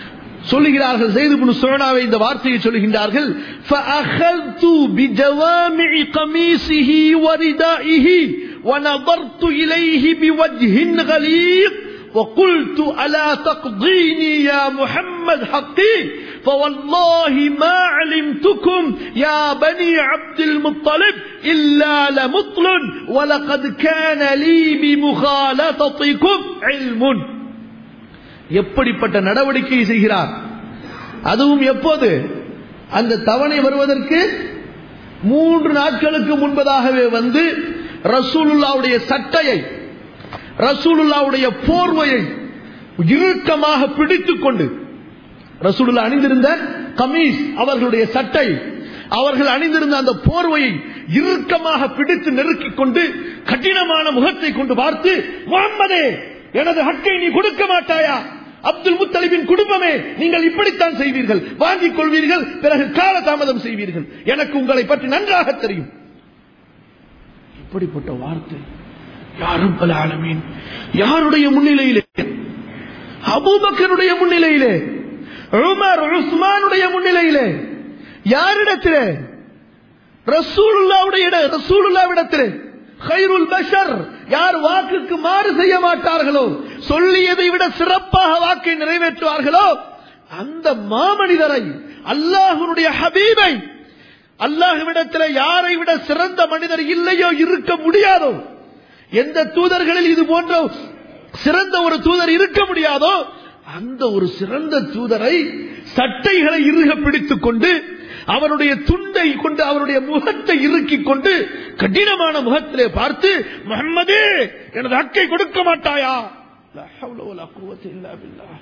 சொல்லுகிறார்கள் செய்து புனு சோனாவை இந்த வார்த்தையை சொல்லுகின்றார்கள் فَأَخَذْتُ بِجَوَامِعِ قَمِيصِهِ وَرِدَائِهِ وَنَظَرْتُ إِلَيْهِ بِوَجْهٍ غَلِيظٍ وقلت ألا تقضيني يا محمد حقي فوالله ما علمتكم يا بني عبد المطلب إلا لمطل ولقد كان لي بمخالطتكم علم எப்படிப்பட்ட நடவடிக்கை செய்கிறார் அதுவும் எப்போது அந்த தவணை வருவதற்கு மூன்று நாட்களுக்கு முன்பதாகவே வந்து ரசூலுல்லாவுடைய சட்டையை ரசூலுல்லாவுடைய போர்வையை இறுக்கமாக பிடித்துக் கொண்டு ரசூலுல்லா அணிந்திருந்த கமீஸ் அவர்களுடைய சட்டை அவர்கள் அணிந்திருந்த அந்த போர்வையை இறுக்கமாக பிடித்து நெருக்கிக் கொண்டு கடினமான முகத்தை கொண்டு பார்த்து முகம்மதே எனது ஹக்கை நீ கொடுக்க மாட்டாயா அப்துல் முத்தலிபின் குடும்பமே நீங்கள் இப்படித்தான் செய்வீர்கள் வாங்கிக் கொள்வீர்கள் பிறகு கால தாமதம் செய்வீர்கள் எனக்கு உங்களை பற்றி நன்றாக தெரியும் இப்படிப்பட்ட வார்த்தை யாரும் பல ஆலமீன் யாருடைய முன்னிலையிலே அபூபக்கருடைய முன்னிலையிலே உமர் உஸ்மானுடைய முன்னிலையிலே யாரிடத்திலே ரசூலுல்லாவுடைய இட- ரசூலுல்லாவிடத்திலே கைருல் பஷர் யார் வாக்குக்கு மாறு செய்ய மாட்டார்களோ சொல்லியதை விட சிறப்பாக வாக்கை நிறைவேற்றுவார்களோ அந்த மாமனிதரை அல்லாஹ்வுடைய ஹபீபை அல்லாஹ்விடத்தில் யாரை விட சிறந்த மனிதர் இல்லையோ இருக்க முடியாதோ எந்த தூதர்களில் இது போன்ற சிறந்த ஒரு தூதர் இருக்க முடியாதோ அந்த ஒரு சிறந்த தூதரை சட்டைகளை இறுக பிடித்துக் கொண்டு அவருடைய துண்டை கொண்டு அவருடைய முகத்தை இறுக்கிக் கொண்டு கடினமான முகத்திலே பார்த்து முகம்மதே எனது ஹக்கை கொடுக்க மாட்டாயா லா ஹவ்ல வலா குவத்த இல்லா பில்லாஹ்.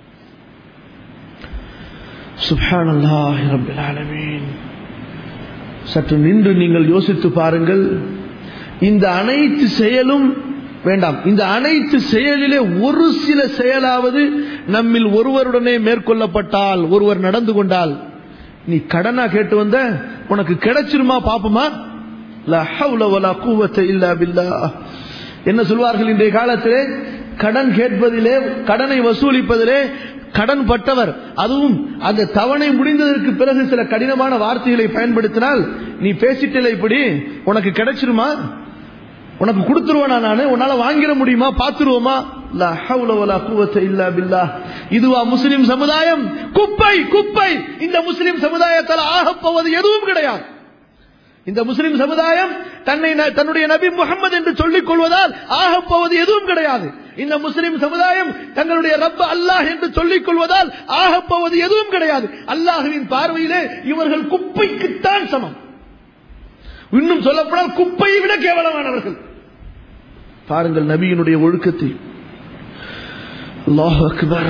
சுப்ஹானல்லாஹி ரப்பில் ஆலமீன் சற்று நின்று நீங்கள் யோசித்து பாருங்கள் இந்த அனைத்து செயலும் வேண்டாம் இந்த அனைத்து செயலிலே ஒரு சில செயலாவது நம்மில் ஒருவருடனே மேற்கொள்ளப்பட்டால் ஒருவர் நடந்து கொண்டால் நீ கடனா கேட்டு வந்த உனக்கு கிடைச்சிருமா பாப்போமா லா ஹவ்ல வலா குவத்த இல்லா பில்லாஹ். என்ன சொல்வார்கள் இன்றைய காலத்திலே கடன் கேட்பதிலே கடனை வசூலிப்பதிலே கடன் பட்டவர் அதுவும் அந்த தவணை முடிந்ததற்கு பிறகு சில கடினமான வார்த்தைகளை பயன்படுத்தினால் நீ பேசிட்டல இப்படி உனக்கு கிடைச்சிருமா உனக்கு கொடுத்துருவானா நானு உன்னால வாங்கிட முடியுமா பாத்துருவோமா லா ஹவ்ல வலா குவத்த இல்லா பில்லாஹ். இதுவா முஸ்லிம் சமுதாயம் குப்பை குப்பை இந்த முஸ்லிம் சமுதாயத்தால் ஆகப் போவது எதுவும் கிடையாது இந்த முஸ்லிம் சமுதாயம் தன்னை ந- தன்னுடைய நபி முகமது என்று சொல்லிக் கொள்வதால் ஆகப் போவது எதுவும் கிடையாது இந்த முஸ்லிம் சமுதாயம் தங்களுடைய ரப்ப அல்லாஹ் என்று சொல்லிக் கொள்வதால் ஆகப் போவது எதுவும் கிடையாது அல்லாஹுவின் பார்வையிலே இவர்கள் குப்பைக்குத்தான் சமம் இன்னும் சொல்லப்போனால் குப்பையை விட கேவலமானவர்கள் பாருங்கள் நபியினுடைய ஒழுக்கத்தை அல்லாஹ் அக்பர்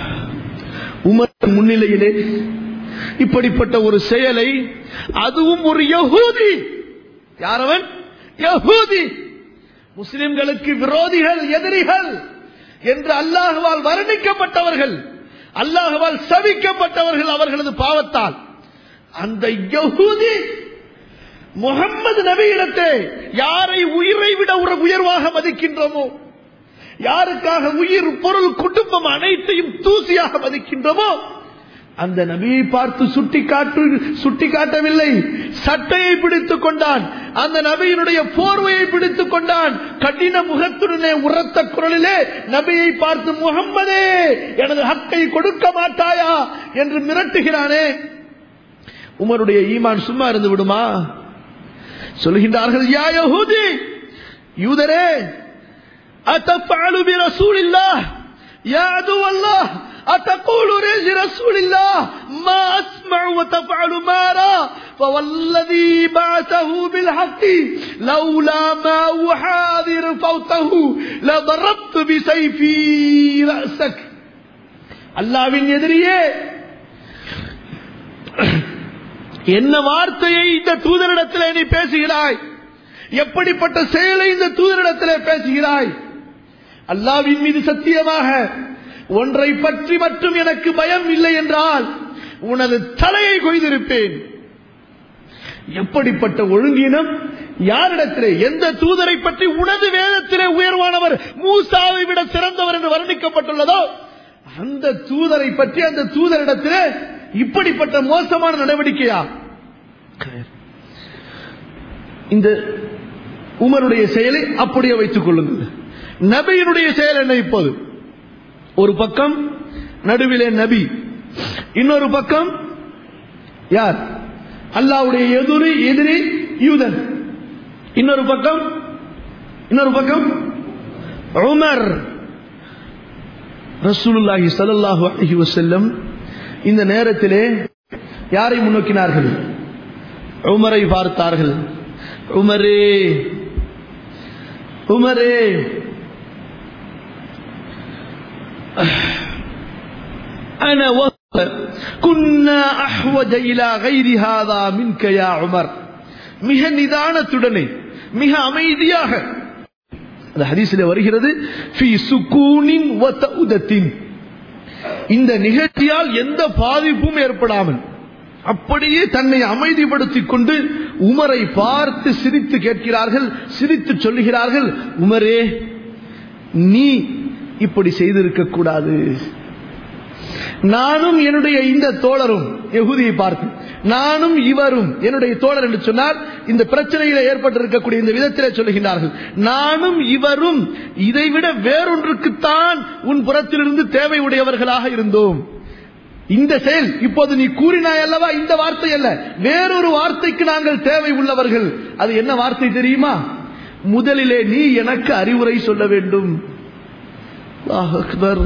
உமர் முன்னிலையிலே இப்படிப்பட்ட ஒரு செயலை அதுவும் ஒரு யகூதி யாரவன் யகூதி முஸ்லிம்களுக்கு விரோதிகள் எதிரிகள் என்று அல்லாஹுவால் வர்ணிக்கப்பட்டவர்கள் அல்லாஹுவால் சபிக்கப்பட்டவர்கள் அவர்களது பாவத்தால் அந்த யகூதி முகம்மது நபியிடத்தை யாரை உயிரை விட ஒரு உயர்வாக மதிக்கின்றோமோ யாருக்காக உயிர் பொருள் குடும்பம் அனைத்தையும் தூசியாக மதிக்கின்றோமோ அந்த நபியை பார்த்து சுட்டி காட்டு சுட்டி காட்டவில்லை சட்டையை பிடித்துக் கொண்டான் அந்த நபியினுடைய போர்வையை பிடித்துக் கொண்டான் கடின முகத்துடனே உரத்த குரலிலே நபியை பார்த்து முகம்மதே எனது ஹக்கை கொடுக்க மாட்டாயா என்று மிரட்டுகிறானே உமருடைய ஈமான் சும்மா இருந்து விடுமா சொல்கின்றார்கள் யா யஹூதி யூதரே أتفعل برسول الله يا عدو الله أتقول رجل رسول الله ما أسمع وتفعل ما أرى فوالذي بعثه بالحق لولا ما أحاذر فوته لضربت بسيفي رأسك அல்லாவின் எதிரியே என்ன வார்த்தையை இந்த தூதரிடத்திலே நீ பேசுகிறாய் எப்படிப்பட்ட செயலை இந்த தூதரிடத்திலே பேசுகிறாய் அல்லாவின் மீது சத்தியமாக ஒன்றை பற்றி மட்டும் எனக்கு பயம் இல்லை என்றால் உனது தலையை கொய்திருப்பேன் எப்படிப்பட்ட ஒழுங்கினம் யாரிடத்திலே எந்த தூதரை பற்றி உனது வேதத்திலே உயர்வானவர் மூசாவை விட சிறந்தவர் என்று வர்ணிக்கப்பட்டுள்ளதோ அந்த தூதரை பற்றி அந்த தூதரிடத்தில் இப்படிப்பட்ட மோசமான நடவடிக்கையா இந்த உமருடைய செயலை அப்படியே வைத்துக் கொள்ளுங்கள் நபியினுடைய செயல் என்ன இப்போது ஒரு பக்கம் நடுவிலே நபி இன்னொரு பக்கம் யார் அல்லாவுடைய எதிரி எதிரி யூதன் இன்னொரு பக்கம் இன்னொரு பக்கம் உமர் ரசூலுல்லாஹி ஸல்லல்லாஹு அலைஹி வஸல்லம் இந்த நேரத்திலே யாரை முன்னோக்கினார்கள் உமரை பார்த்தார்கள் உமரே உமரே أنا وهو كنا أحوج إلى غير هذا منك يا عمر மிக நிதானத்துடனே மிக அமைதியாக அந்த ஹதீஸில் வருகிறது ஃபி சுக்கூனின் வ தௌதத்தின் இந்த நிகழ்ச்சியால் எந்த பாதிப்பும் ஏற்படாமல் அப்படியே தன்னை அமைதிப்படுத்திக் கொண்டு உமரை பார்த்து சிரித்து கேட்கிறார்கள் சிரித்து சொல்லுகிறார்கள் உமரே நீ இப்படி செய்திருக்க கூடாது நானும் என்னுடைய இந்த தோழரும் யகுதியை பார்த்து நானும் இவரும் என்னுடைய தோழர் என்று சொன்னால் இந்த பிரச்சனையில ஏற்பட்டிருக்கக்கூடிய இந்த விதத்திலே சொல்லுகிறார்கள் நானும் இவரும் இதைவிட வேறொன்றுக்குத்தான் உன் புறத்திலிருந்து தேவை உடையவர்களாக இருந்தோம் இந்த செயல் இப்போது நீ கூறினாய் அல்லவா இந்த வார்த்தை அல்ல வேறொரு வார்த்தைக்கு நாங்கள் தேவை உள்ளவர்கள் அது என்ன வார்த்தை தெரியுமா முதலிலே நீ எனக்கு அறிவுரை சொல்ல வேண்டும் அல்லாஹ் அக்பர்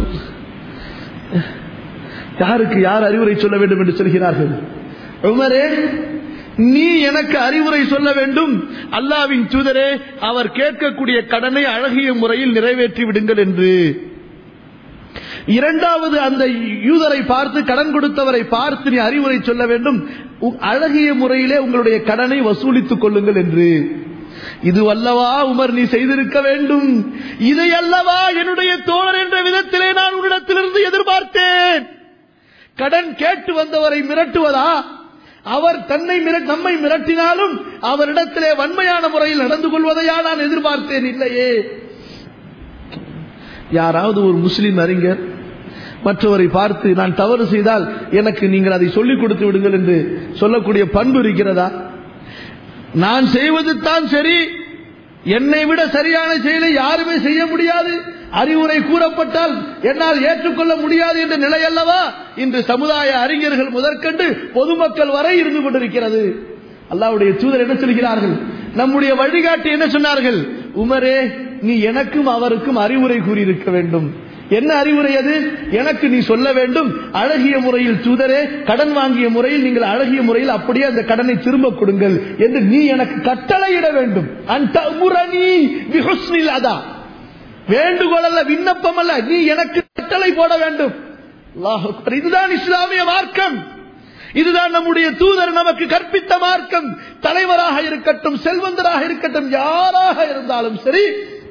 யாருக்கு யார் அறிவுரை சொல்ல வேண்டும் என்று சொல்கிறார்கள் உமரே நீ எனக்கு அறிவுரை சொல்ல வேண்டும் அல்லாவின் தூதரே அவர் கேட்கக்கூடிய கடனை அழகிய முறையில் நிறைவேற்றி விடுங்கள் என்று இரண்டாவது அந்த யூதரை பார்த்து கடன் கொடுத்தவரை பார்த்து நீ அறிவுரை சொல்ல வேண்டும் அழகிய முறையிலே உங்களுடைய கடனை வசூலித்துக் கொள்ளுங்கள் என்று இது அல்லவா உமர் நீ செய்திருக்க வேண்டும் இதை அல்லவா என்னுடைய தோழர் என்ற விதத்திலே நான் உன்னிடத்திலிருந்து எதிர்பார்த்தேன் கடன் கேட்டு வந்தவரை மிரட்டுவதா அவர் தன்னை நம்மை மிரட்டினாலும் அவரிடத்திலே வன்மையான முறையில் நடந்து கொள்வதையா நான் எதிர்பார்த்தேன் இல்லையே யாராவது ஒரு முஸ்லிம் அறிஞர் மற்றவரை பார்த்து நான் தவறு செய்தால் எனக்கு நீங்கள் அதை சொல்லிக் கொடுத்து விடுங்கள் என்று சொல்லக்கூடிய பண்பு இருக்கிறதா நான் செய்வது தான் சரி என்னை விட சரியான செயலை யாருமே செய்ய முடியாது அறிவுரை கூறப்பட்டால் என்னால் ஏற்றுக்கொள்ள முடியாது என்ற நிலை அல்லவா இன்று சமுதாய அறிஞர்கள் முதற்கண்டு பொதுமக்கள் வரை இருந்து கொண்டிருக்கிறது அல்லாவுடைய தூதர் என்ன சொல்கிறார்கள் நம்முடைய வழிகாட்டி என்ன சொன்னார்கள் உமரே நீ எனக்கும் அவருக்கும் அறிவுரை கூறியிருக்க வேண்டும் என்ன அறிவுரை அது எனக்கு நீ சொல்ல வேண்டும் அழகிய முறையில் தூதரே கடன் வாங்கிய முறையில் நீங்கள் அழகிய முறையில் அப்படியே அந்த கடனை திரும்ப கொடுங்கள் என்று நீ எனக்கு கட்டளையிட வேண்டும் அந்த அதா வேண்டுகோள் அல்ல விண்ணப்பம் அல்ல நீ எனக்கு கட்டளை போட வேண்டும் இதுதான் இஸ்லாமிய மார்க்கம் இதுதான் நம்முடைய தூதர் நமக்கு கற்பித்த மார்க்கம் தலைவராக இருக்கட்டும் செல்வந்தராக இருக்கட்டும் யாராக இருந்தாலும் சரி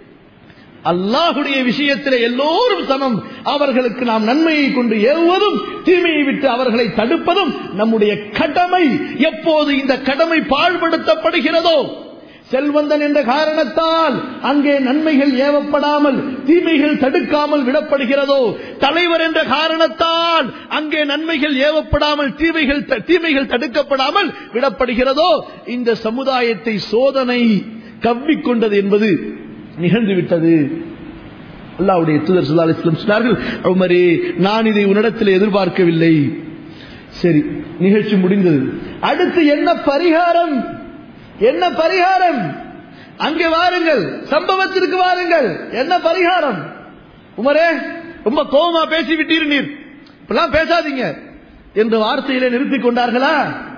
அல்லாஹுடைய விஷயத்தில் எல்லோரும் சமம் அவர்களுக்கு நாம் நன்மையை கொண்டு ஏவுவதும் தீமையை விட்டு அவர்களை தடுப்பதும் நம்முடைய கடமை எப்போது இந்த கடமை பாழ்படுத்தப்படுகிறதோ செல்வந்தன் என்ற காரணத்தால் அங்கே நன்மைகள் ஏவப்படாமல் தீமைகள் தடுக்காமல் விடப்படுகிறதோ தலைவர் என்ற காரணத்தால் அங்கே நன்மைகள் ஏவப்படாமல் தீமைகள் தீமைகள் தடுக்கப்படாமல் விடப்படுகிறதோ இந்த சமுதாயத்தை சோதனை கவ்விக்கொண்டது என்பது நிகழ்ந்துவிட்டது அல்லாவுடைய தூதர் சுல்லா அலிஸ்லம் சொன்னார்கள் உமரே நான் இதை உன்னிடத்தில் எதிர்பார்க்கவில்லை சரி நிகழ்ச்சி முடிந்தது அடுத்து என்ன பரிகாரம் என்ன பரிகாரம் அங்கே வாருங்கள் சம்பவத்திற்கு வாருங்கள் என்ன பரிகாரம் உமரே ரொம்ப கோபமா பேசிவிட்டீர் நீர் இப்பெல்லாம் பேசாதீங்க என்ற வார்த்தையிலே நிறுத்திக் கொண்டார்களா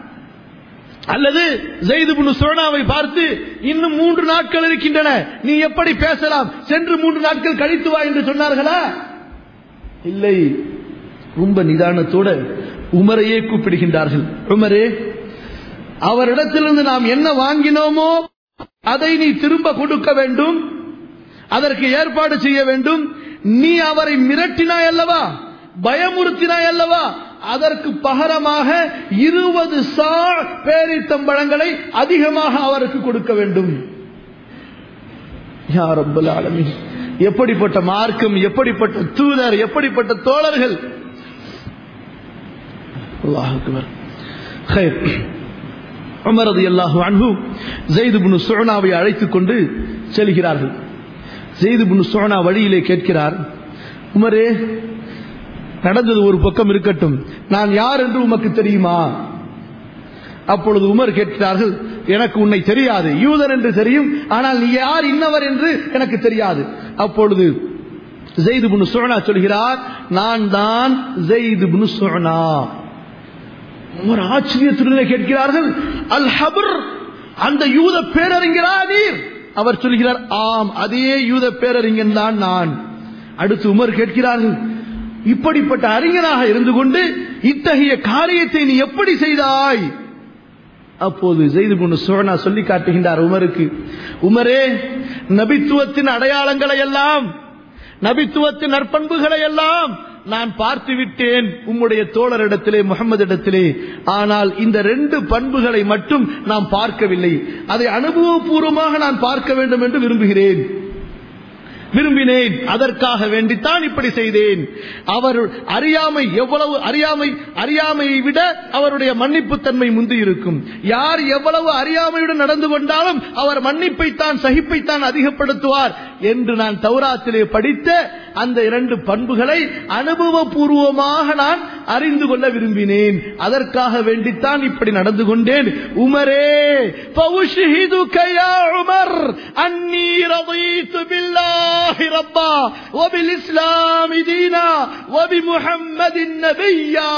அல்லது ஜெயிது சோனாவை பார்த்து இன்னும் மூன்று நாட்கள் இருக்கின்றன நீ எப்படி பேசலாம் சென்று மூன்று நாட்கள் கழித்து வா என்று சொன்னார்களா இல்லை ரொம்ப நிதானத்தோட உமரையே கூப்பிடுகின்றார்கள் உமரே அவரிடத்திலிருந்து நாம் என்ன வாங்கினோமோ அதை நீ திரும்ப கொடுக்க வேண்டும் அதற்கு ஏற்பாடு செய்ய வேண்டும் நீ அவரை மிரட்டினாய் அல்லவா பயமுறுத்தினாய் அல்லவா அதற்கு பகரமாக இருபது சா பேரித்தம்பழங்களை அதிகமாக அவருக்கு கொடுக்க வேண்டும் எப்படிப்பட்ட மார்க்கம் எப்படிப்பட்ட தூதர் எப்படிப்பட்ட தோழர்கள் அல்லாஹ் அக்பர் خير உமர் ரலியல்லாஹு அன்ஹு ஸெய்த் இப்னு சுஅனாவை அழைத்துக் கொண்டு செல்கிறார்கள் ஸெய்த் இப்னு சுஅனா வழியிலே கேட்கிறார் உமரே நடந்தது ஒரு பக்கம் இருக்கட்டும் நான் யார் என்று உமக்கு தெரியுமா அப்பொழுது உமர் கேட்கிறார்கள் எனக்கு உன்னை தெரியாது யூதர் என்று தெரியும் ஆனால் நீ யார் இன்னவர் என்று எனக்கு தெரியாது அப்பொழுது ஜெயிது புனு சுவனா சொல்கிறார் நான் தான் ஜெயிது புனு சுவனா உமர் ஆச்சரியத்துடனே கேட்கிறார்கள் அல் ஹபர் அந்த யூத பேரறிஞரா நீர் அவர் சொல்கிறார் ஆம் அதே யூத பேரறிஞன் தான் நான் அடுத்து உமர் கேட்கிறார்கள் இப்படிப்பட்ட அறிஞராக இருந்து கொண்டு இத்தகைய காரியத்தை நீ எப்படி செய்தாய் அப்போது செய்து கொண்டு சோழனா சொல்லி காட்டுகின்றார் உமருக்கு உமரே நபித்துவத்தின் அடையாளங்களை எல்லாம் நபித்துவத்தின் நற்பண்புகளை எல்லாம் நான் பார்த்து விட்டேன் உம்முடைய தோழரிடத்திலே முகமது இடத்திலே ஆனால் இந்த ரெண்டு பண்புகளை மட்டும் நாம் பார்க்கவில்லை அதை அனுபவபூர்வமாக நான் பார்க்க வேண்டும் என்று விரும்புகிறேன் விரும்பினேன் அதற்காக வேண்டித்தான் இப்படி செய்தேன் அவர் அறியாமை எவ்வளவு அறியாமை அறியாமையை விட அவருடைய மன்னிப்பு தன்மை முந்தி இருக்கும் யார் எவ்வளவு அறியாமையுடன் நடந்து கொண்டாலும் அவர் மன்னிப்பைத்தான் சகிப்பைத்தான் அதிகப்படுத்துவார் என்று நான் தௌராத்திலே படித்த அந்த இரண்டு பண்புகளை அனுபவபூர்வமாக நான் அறிந்து கொள்ள விரும்பினேன் அதற்காக வேண்டித்தான் இப்படி நடந்து கொண்டேன் உமரே فأشهدك يا عمر أني رضيت بالله ربا وبالإسلام دينا وبمحمد نبيا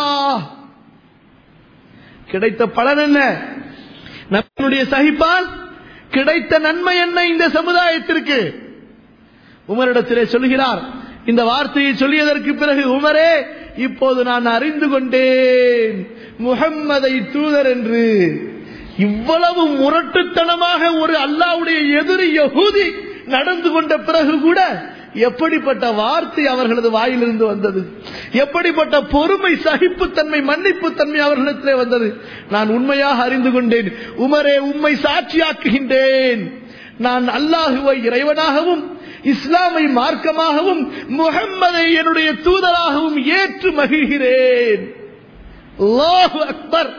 கிடைத்த பலன் என்ன நம்முடைய சகிப்பால் கிடைத்த நன்மை என்ன இந்த சமுதாயத்திற்கு உமரிடத்திலே சொல்கிறார் இந்த வார்த்தையை சொல்லியதற்கு பிறகு உமரே இப்போது நான் அறிந்து கொண்டேன் முகம்மதை தூதர் என்று இவ்வளவு முரட்டுத்தனமாக ஒரு அல்லாவுடைய எதிரி யகூதி நடந்து கொண்ட பிறகு கூட எப்படிப்பட்ட வார்த்தை அவர்களது வாயிலிருந்து வந்தது எப்படிப்பட்ட பொறுமை சகிப்புத்தன்மை மன்னிப்புத்தன்மை அவர்களிடத்திலே வந்தது நான் உண்மையாக அறிந்து கொண்டேன் உமரே உண்மை சாட்சியாக்குகின்றேன் நான் அல்லாஹுவை இறைவனாகவும் இஸ்லாமை மார்க்கமாகவும் முகம்மதை என்னுடைய தூதராகவும் ஏற்று மகிழ்கிறேன் அல்லாஹு அக்பர்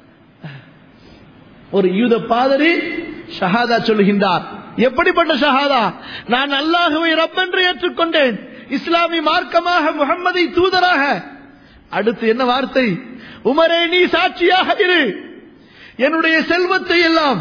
ஒரு யூத பாதரி ஷஹாதா சொல்லுகின்றார் எப்படிப்பட்ட ஷஹாதா நான் அல்லாஹுவை ரப்பென்று ஏற்றுக்கொண்டேன் இஸ்லாமி மார்க்கமாக முகம்மதை தூதராக அடுத்து என்ன வார்த்தை உமரே நீ சாட்சியாக இரு என்னுடைய செல்வத்தை எல்லாம்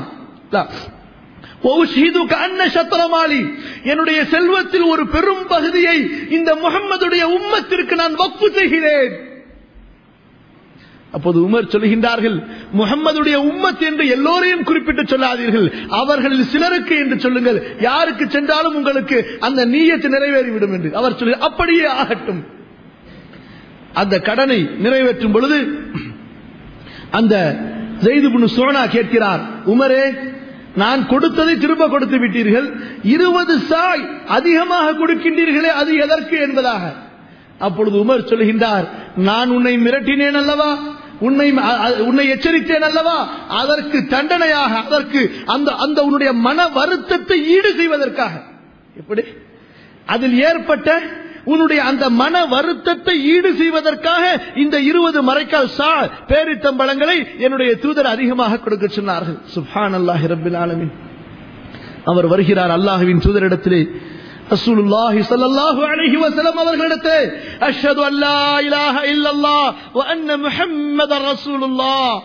சத்திரமாளி என்னுடைய செல்வத்தில் ஒரு பெரும் பகுதியை இந்த முகம்மதுடைய உம்மத்திற்கு நான் வக்ஃபு செய்கிறேன் அப்போது உமர் சொல்லுகின்றார்கள் முகம்மதுடைய உம்மத் என்று எல்லோரையும் குறிப்பிட்டு சொல்லாதீர்கள் அவர்களில் சிலருக்கு என்று சொல்லுங்கள் யாருக்கு சென்றாலும் உங்களுக்கு அந்த நீயத்து நிறைவேறிவிடும் என்று அவர் சொல்லு அப்படியே ஆகட்டும் அந்த கடனை நிறைவேற்றும் பொழுது அந்த ஜெய்துபுனு சோனா கேட்கிறார் உமரே நான் கொடுத்ததை திரும்ப கொடுத்து விட்டீர்கள் இருபது சாய் அதிகமாக கொடுக்கின்றீர்களே அது எதற்கு என்பதாக அப்பொழுது உமர் சொல்லுகின்றார் நான் உன்னை மிரட்டினேன் அல்லவா உன்னை உன்னை எச்சரித்தேன் அல்லவா அதற்கு தண்டனையாக அதற்கு அந்த அந்த உன்னுடைய மன வருத்தத்தை ஈடு செய்வதற்காக எப்படி அதில் ஏற்பட்ட உன்னுடைய அந்த மன வருத்தத்தை ஈடு செய்வதற்காக இந்த இருபது மறைக்கால் சா பேரித்தம்பழங்களை என்னுடைய தூதர் அதிகமாக கொடுக்க சொன்னார்கள் சுப்ஹான் அல்லாஹி ரபில் ஆலமின் அவர் வருகிறார் அல்லாஹுவின் தூதரிடத்திலே ரசூலுல்லாஹி ஸல்லல்லாஹு அலைஹி வஸல்லம் அவர்களிடத்தே அஷ்ஹது அல்லா இலாஹ இல்லல்லாஹ் வ அன்ன முஹம்மதர் ரசூலுல்லாஹ்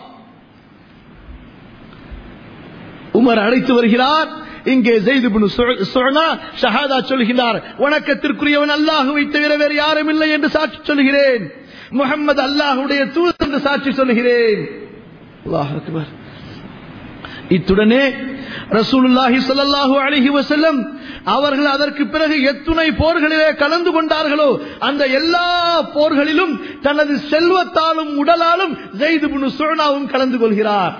உமர் அழைத்து வருகிறார் இங்கே ஷஹாதா சொல்கிறார் வணக்கத்திற்குரியவன் அல்லாஹுவை தவிர வேறு யாரும் இல்லை என்று சாட்சி சொல்கிறேன் முகமது அல்லாஹுடைய தூதர் என்று சாட்சி சொல்கிறேன் அல்லாஹ் அக்பர் இத்துடனே ரசூலுல்லாஹி ஸல்லல்லாஹு அலைஹி வஸல்லம் அவர்கள் அதற்கு பிறகு எத்துணை போர்களிலே கலந்து கொண்டார்களோ அந்த எல்லா போர்களிலும் தனது செல்வத்தாலும் உடலாலும் ஜெயிது புனு சுழனாவும் கலந்து கொள்கிறார்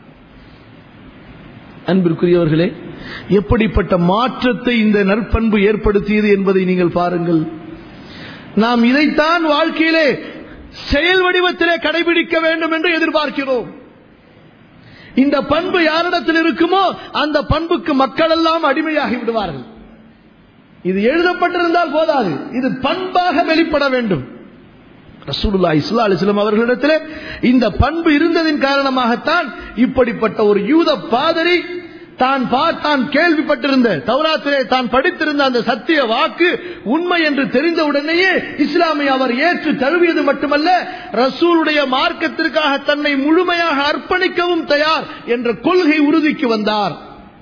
அன்பிற்குரியவர்களே எப்படிப்பட்ட மாற்றத்தை இந்த நற்பண்பு ஏற்படுத்தியது என்பதை நீங்கள் பாருங்கள் நாம் இதைத்தான் வாழ்க்கையிலே செயல் வடிவத்திலே கடைபிடிக்க வேண்டும் என்று எதிர்பார்க்கிறோம் இந்த பண்பு யாரிடத்தில் இருக்குமோ அந்த பண்புக்கு மக்கள் எல்லாம் அடிமையாகி விடுவார்கள் இது எழுதப்பட்டிருந்தால் போதாது இது பண்பாக வெளிப்பட வேண்டும் ரசூலுல்லாஹி ஸல்லல்லாஹு அலைஹி வஸல்லம் அவர்களிடத்திலே இந்த பண்பு இருந்ததின் காரணமாகத்தான் இப்படிப்பட்ட ஒரு யூத பாதரி தான் பார்த்தான் கேள்விப்பட்டிருந்த தௌராத்திலே தான் படித்திருந்த அந்த சத்திய வாக்கு உண்மை என்று தெரிந்தவுடனேயே இஸ்லாமை அவர் ஏற்று தழுவியது மட்டுமல்ல ரசூலுடைய மார்க்கத்திற்காக தன்னை முழுமையாக அர்ப்பணிக்கவும் தயார் என்ற கொள்கை உறுதிக்கு வந்தார்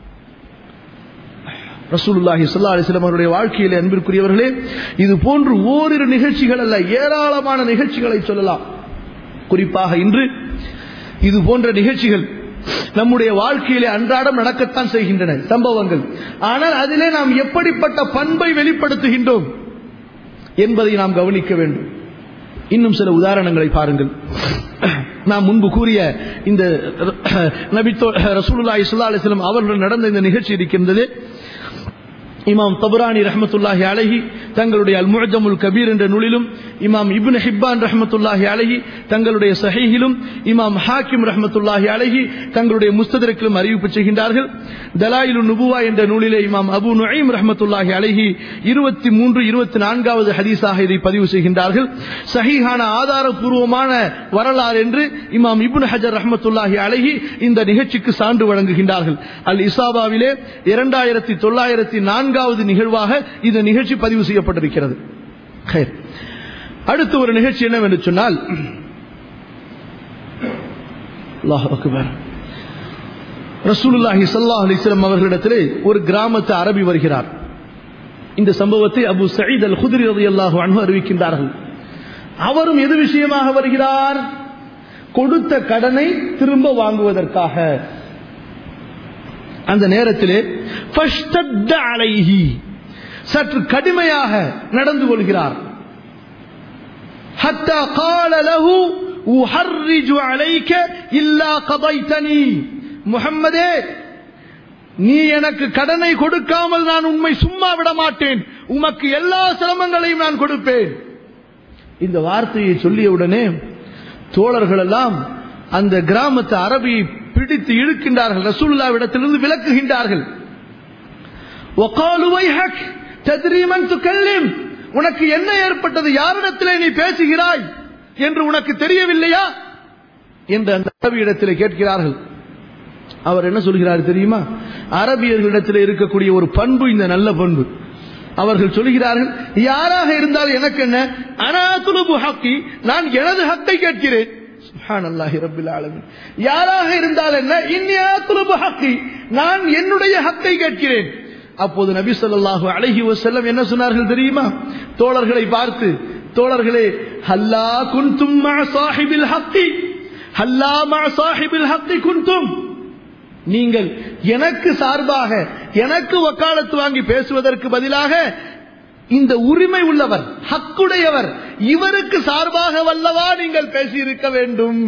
ரசூலுல்லாஹி ஸல்லல்லாஹு அலைஹி வஸல்லம் அவருடைய வாழ்க்கையிலே அன்பிற்குரியவர்களே இது போன்று ஓரிரு நிகழ்ச்சிகள் அல்ல ஏராளமான நிகழ்ச்சிகளை சொல்லலாம் குறிப்பாக இன்று இது போன்ற நிகழ்ச்சிகள் நம்முடைய வாழ்க்கையிலே அன்றாடம் நடக்கத்தான் செய்கின்றன சம்பவங்கள் ஆனால் அதிலே நாம் எப்படிப்பட்ட பண்பை வெளிப்படுத்துகின்றோம் என்பதை நாம் கவனிக்க வேண்டும் இன்னும் சில உதாரணங்களை பாருங்கள் நாம் முன்பு கூறிய இந்த நபித்தோ ரசூலுல்லாஹி ஸல்லல்லாஹு அலைஹி வஸல்லம் அவர்களுடன் நடந்த இந்த நிகழ்ச்சி இருக்கின்றது இமாம் தபுரானி ரஹமத்துல்லாஹி அலஹி தங்களுடைய அல் முஜமுல் கபீர் என்ற நூலிலும் இமாம் இப்னு ஹிப்பான் ரஹமத்துல்லாஹி அலஹி தங்களுடைய சஹீஹிலும் இமாம் ஹாக்கிம் ரஹமத்துல்லாஹி அலஹி தங்களுடைய முஸ்ததரிக்கிலும் அறிவிப்பு செய்கின்றார்கள் தலாயிலு நுபுவா என்ற நூலிலே இமாம் அபு நுஐம் ரஹமத்துல்லாஹி அலஹி இருபத்தி மூன்று இருபத்தி நான்காவது ஹதீஸாக இதை பதிவு செய்கின்றார்கள் சஹீஹான ஆதாரபூர்வமான வரலாறு என்று இமாம் இப்னு ஹஜர் ரஹமத்துல்லாஹி அலஹி இந்த நிகழ்ச்சிக்கு சான்று வழங்குகின்றார்கள் அல் இசாபாவிலே இரண்டாயிரத்தி தொள்ளாயிரத்தி நான்காவது நிகழ்வாக இந்த நிகழ்ச்சி பதிவு செய்யப்பட்டிருக்கிறது அடுத்து ஒரு நிகழ்ச்சி என்னவென்று சொன்னால் ரசூலுல்லாஹி சல்லாஹ் அலிஸ்லாம் அவர்களிடத்திலே ஒரு கிராமத்து அரபி வருகிறார் இந்த சம்பவத்தை அபு சயீத் அல் குதிரி ரலியல்லாஹு அன்ஹு அறிவிக்கின்றார்கள் அவரும் எது விஷயமாக வருகிறார் கொடுத்த கடனை திரும்ப வாங்குவதற்காக அந்த நேரத்திலே அலைஹி சற்று கடுமையாக நடந்து கொள்கிறார் حتى قال له أحرج عليك إلا قضيتني முகம்மதே நீ எனக்கு கடனை கொடுக்காமல் நான் உண்மை சும்மா விட மாட்டேன் உமக்கு எல்லா சிரமங்களையும் நான் கொடுப்பேன் இந்த வார்த்தையை சொல்லியவுடனே தோழர்கள் எல்லாம் அந்த கிராமத்து அரபியை பிடித்து இழுக்கின்றார்கள் ரசூல்லாவிடத்திலிருந்து விலக்குகின்றார்கள் உனக்கு என்ன ஏற்பட்டது யாரிடத்திலே நீ பேசுகிறாய் என்று உனக்கு தெரியவில்லையா என்று அந்த அரபியிடத்திலே கேட்கிறார்கள் அவர் என்ன சொல்கிறார் தெரியுமா அரபியர்களிடத்தில் இருக்கக்கூடிய ஒரு பண்பு இந்த நல்ல பண்பு அவர்கள் சொல்கிறார்கள் யாராக இருந்தால் எனக்கு என்ன அனாதுலுபு ஹக்கி நான் எனது ஹக்கை கேட்கிறேன் யாராக இருந்தால் என்ன இன்னுபு ஹக்கி நான் என்னுடைய ஹக்கை கேட்கிறேன் அப்போது நபி சொல்லாஹு அழகி செல்லம் என்ன சொன்னார்கள் தெரியுமா தோழர்களை பார்த்து தோழர்களே ஹல்லா குன்தும் சாஹிபில் ஹக்கி ஹல்லா மா சாஹிபில் ஹக்கி குன்தும் நீங்கள் எனக்கு சார்பாக எனக்கு வக்காலத்து வாங்கி பேசுவதற்கு பதிலாக இந்த உரிமை உள்ளவர் ஹக்குடையவர் இவருக்கு சார்பாக வல்லவா நீங்கள் பேசியிருக்க வேண்டும்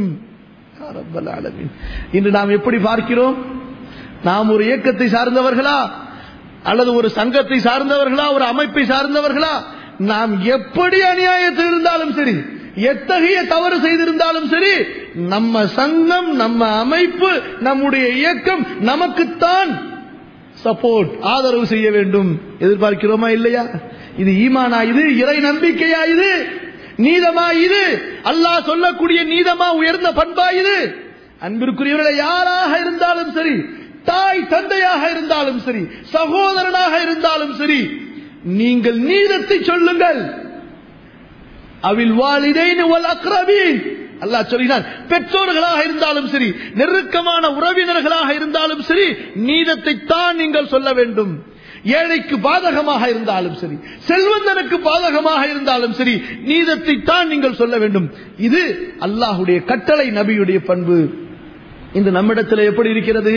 இன்று நாம் எப்படி பார்க்கிறோம் நாம் ஒரு இயக்கத்தை சார்ந்தவர்களா அல்லது ஒரு சங்கத்தை சார்ந்தவர்களா ஒரு அமைப்பை சார்ந்தவர்களா நாம் எப்படி அநியாயத்தில் இருந்தாலும் சரி எத்தகைய தவறு செய்திருந்தாலும் சரி நம்ம சங்கம் நம்ம அமைப்பு நம்முடைய இயக்கம் நமக்குத்தான் சப்போர்ட் ஆதரவு செய்ய வேண்டும் எதிர்பார்க்கிறோமா இல்லையா இது ஈமானா இது இறை நம்பிக்கையா இது நீதமா இது அல்லாஹ் சொல்லக்கூடிய நீதமா உயர்ந்த பண்பா இது அன்பிற்குரியவர்களை யாராக இருந்தாலும் சரி தாய் தந்தையாக இருந்தாலும் சரி சகோதரனாக இருந்தாலும் சரி நீங்கள் நீதத்தை சொல்லுங்கள் அவில் வாலிதைன் அக்ரபீன் அல்லாஹ் சொல்கிறான் பெற்றோர்களாக இருந்தாலும் சரி நெருக்கமான உறவினர்களாக இருந்தாலும் சரி நீதத்தை தான் நீங்கள் சொல்ல வேண்டும் ஏழைக்கு பாதகமாக இருந்தாலும் சரி செல்வந்தனுக்கு பாதகமாக இருந்தாலும் சரி நீதத்தை தான் நீங்கள் சொல்ல வேண்டும் இது அல்லாஹுடைய கட்டளை நபியுடைய பண்பு இந்த நம்மிடத்தில் எப்படி இருக்கிறது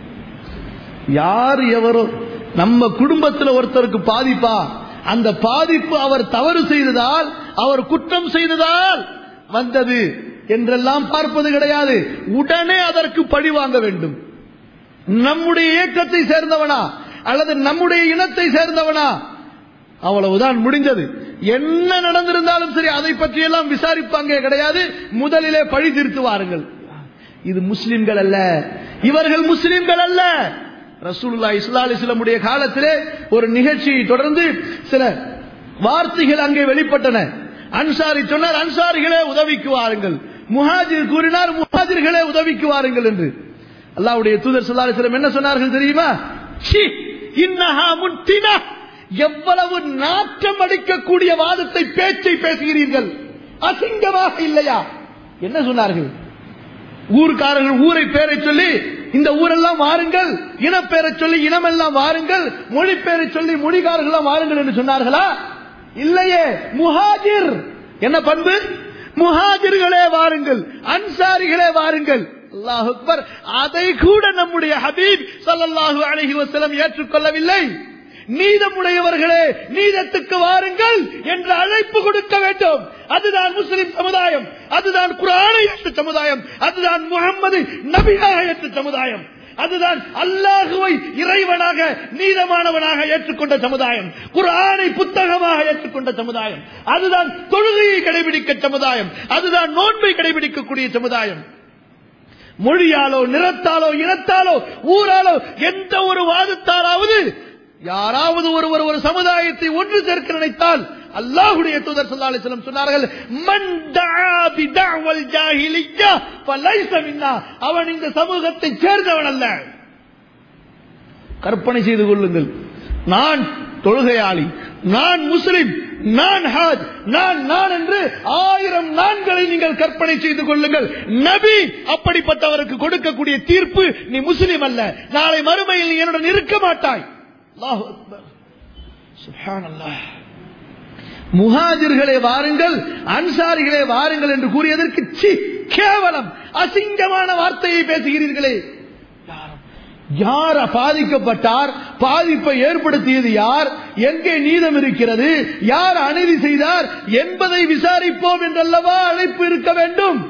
யார் எவரோ நம்ம குடும்பத்தில் ஒருத்தருக்கு பாதிப்பா அந்த பாதிப்பு அவர் தவறு செய்ததால் அவர் குற்றம் செய்ததால் வந்தது என்றெல்லாம் பார்ப்பது கிடையாது உடனே அதற்கு பழி வாங்க வேண்டும் நம்முடைய இயக்கத்தை சேர்ந்தவனா அல்லது நம்முடைய இனத்தை சேர்ந்தவனா அவ்வளவுதான் முடிஞ்சது என்ன நடந்திருந்தாலும் சரி அதை பற்றி எல்லாம் விசாரிப்பாங்க கிடையாது முதலிலே பழி தீர்த்து வாருங்கள் இது முஸ்லிம்கள் அல்ல இவர்கள் முஸ்லிம்கள் அல்ல ரசூலுல்லா இஸ்லா அலிஸ்லமுடைய காலத்திலே ஒரு நிகழ்ச்சியை தொடர்ந்து சில வார்த்தைகள் அங்கே வெளிப்பட்டன அன்சாரி சொன்னார் அன்சாரிகளே உதவிக்கு வாருங்கள் முஹாஜிர் கூறினார் முஹாஜிர்களே உதவிக்கு வாருங்கள் என்று அல்லாஹ்வுடைய தூதர் ஸல்லல்லாஹு அலைஹி வஸல்லம் என்ன சொன்னார்கள் தெரியுமா சி இன்னஹா முன்தினா எவ்வளவு நாட்டம் அடிக்கக்கூடிய வாதத்தை பேச்சை பேசுகிறீர்கள் அசிங்கமாக இல்லையா என்ன சொன்னார்கள் ஊர்க்காரர்கள் ஊரை பேரை சொல்லி இந்த ஊரெல்லாம் வாருங்கள் இனப்பேரை சொல்லி இனமெல்லாம் வாருங்கள் மொழி பேரை சொல்லி மொழிகாரர்கள் வாருங்கள் என்று சொன்னார்களா இல்லையே முஹாஜிர் என்ன பண்பு முஹாஜிர்களே வாருங்கள் அன்சாரிகளே வாருங்கள் அல்லாஹ் அக்பர் அதை கூட நம்முடைய ஹபீப் ஸல்லல்லாஹு அலைஹி வஸல்லம் ஏற்றுக்கொள்ளவில்லை நீதமுடையவர்களே நீதத்துக்கு வாருங்கள் என்ற அழைப்பு கொடுக்க வேண்டும் அதுதான் முஸ்லிம் சமுதாயம் அதுதான் குரானை ஏற்ற சமுதாயம் அதுதான் முகம்மது நபியாக ஏற்ற சமுதாயம் அதுதான் அல்லாஹுவை இறைவனாக நீதமானவனாக ஏற்றுக்கொண்ட சமுதாயம் குரானை புத்தகமாக ஏற்றுக்கொண்ட சமுதாயம் அதுதான் தொழுகையை கடைபிடிக்க சமுதாயம் அதுதான் நோன்பை கடைபிடிக்கக்கூடிய சமுதாயம் மொழியாலோ நிறத்தாலோ இனத்தாலோ ஊராலோ எந்த ஒரு வாதத்தாலாவது யாராவது ஒருவர் ஒரு சமுதாயத்தை ஒன்று சேர்க்க நினைத்தால் அல்லாஹுடைய தூதர் ஸல்லல்லாஹு அலைஹி வஸல்லம் சொன்னார்கள் மன் தஆ பிதஅவல் ஜாஹிலிய்யா ஃபலைஸ மின்னா அவன் இந்த சமூகத்தை சேர்ந்தவன் அல்ல கற்பனை செய்து கொள்ளுங்கள் நான் தொழுகையாளி நான் முஸ்லிம் நான் ஹாஜ் நான் நான் என்று ஆயிரம் நான்களை நீங்கள் கற்பனை செய்து கொள்ளுங்கள் நபி அப்படிப்பட்டவருக்கு கொடுக்கக்கூடிய தீர்ப்பு நீ முஸ்லிம் அல்ல நாளை மறுமையில் நீ என்னுடன் இருக்க மாட்டாய் அல்லாஹு அக்பர் சுப்ஹானல்லாஹ் முஹாஜிர்களே வாருங்கள் அன்சாரிகளே வாருங்கள் என்று கூறியதற்கு சி கேவலம் அசிங்கமான வார்த்தையை பேசுகிறீர்களே யார் பாதிக்கப்பட்டார் பாதிப்பை ஏற்படுத்தியது யார் எங்கே நீதம் இருக்கிறது யார் அநீதி செய்தார் என்பதை விசாரிப்போம் என்றல்லவா அழைப்பு இருக்க வேண்டும்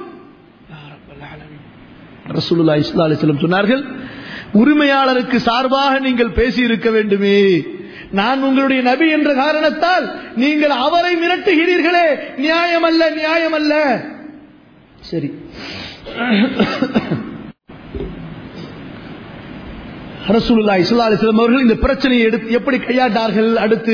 ரசூலுல்லா இஸ்லா அலிஸ்லம் சொன்னார்கள் உரிமையாளருக்கு சார்பாக நீங்கள் பேசி இருக்க வேண்டுமே நான் உங்களுடைய நபி என்ற காரணத்தால் நீங்கள் அவரை மிரட்டுகிறீர்களே நியாயமல்ல நியாயமல்ல சரி ரசூலுல்லா இஸ்லா அலிஸ்லாம் அவர்கள் இந்த பிரச்சனையை எடுத்து எப்படி கையாண்டார்கள் அடுத்து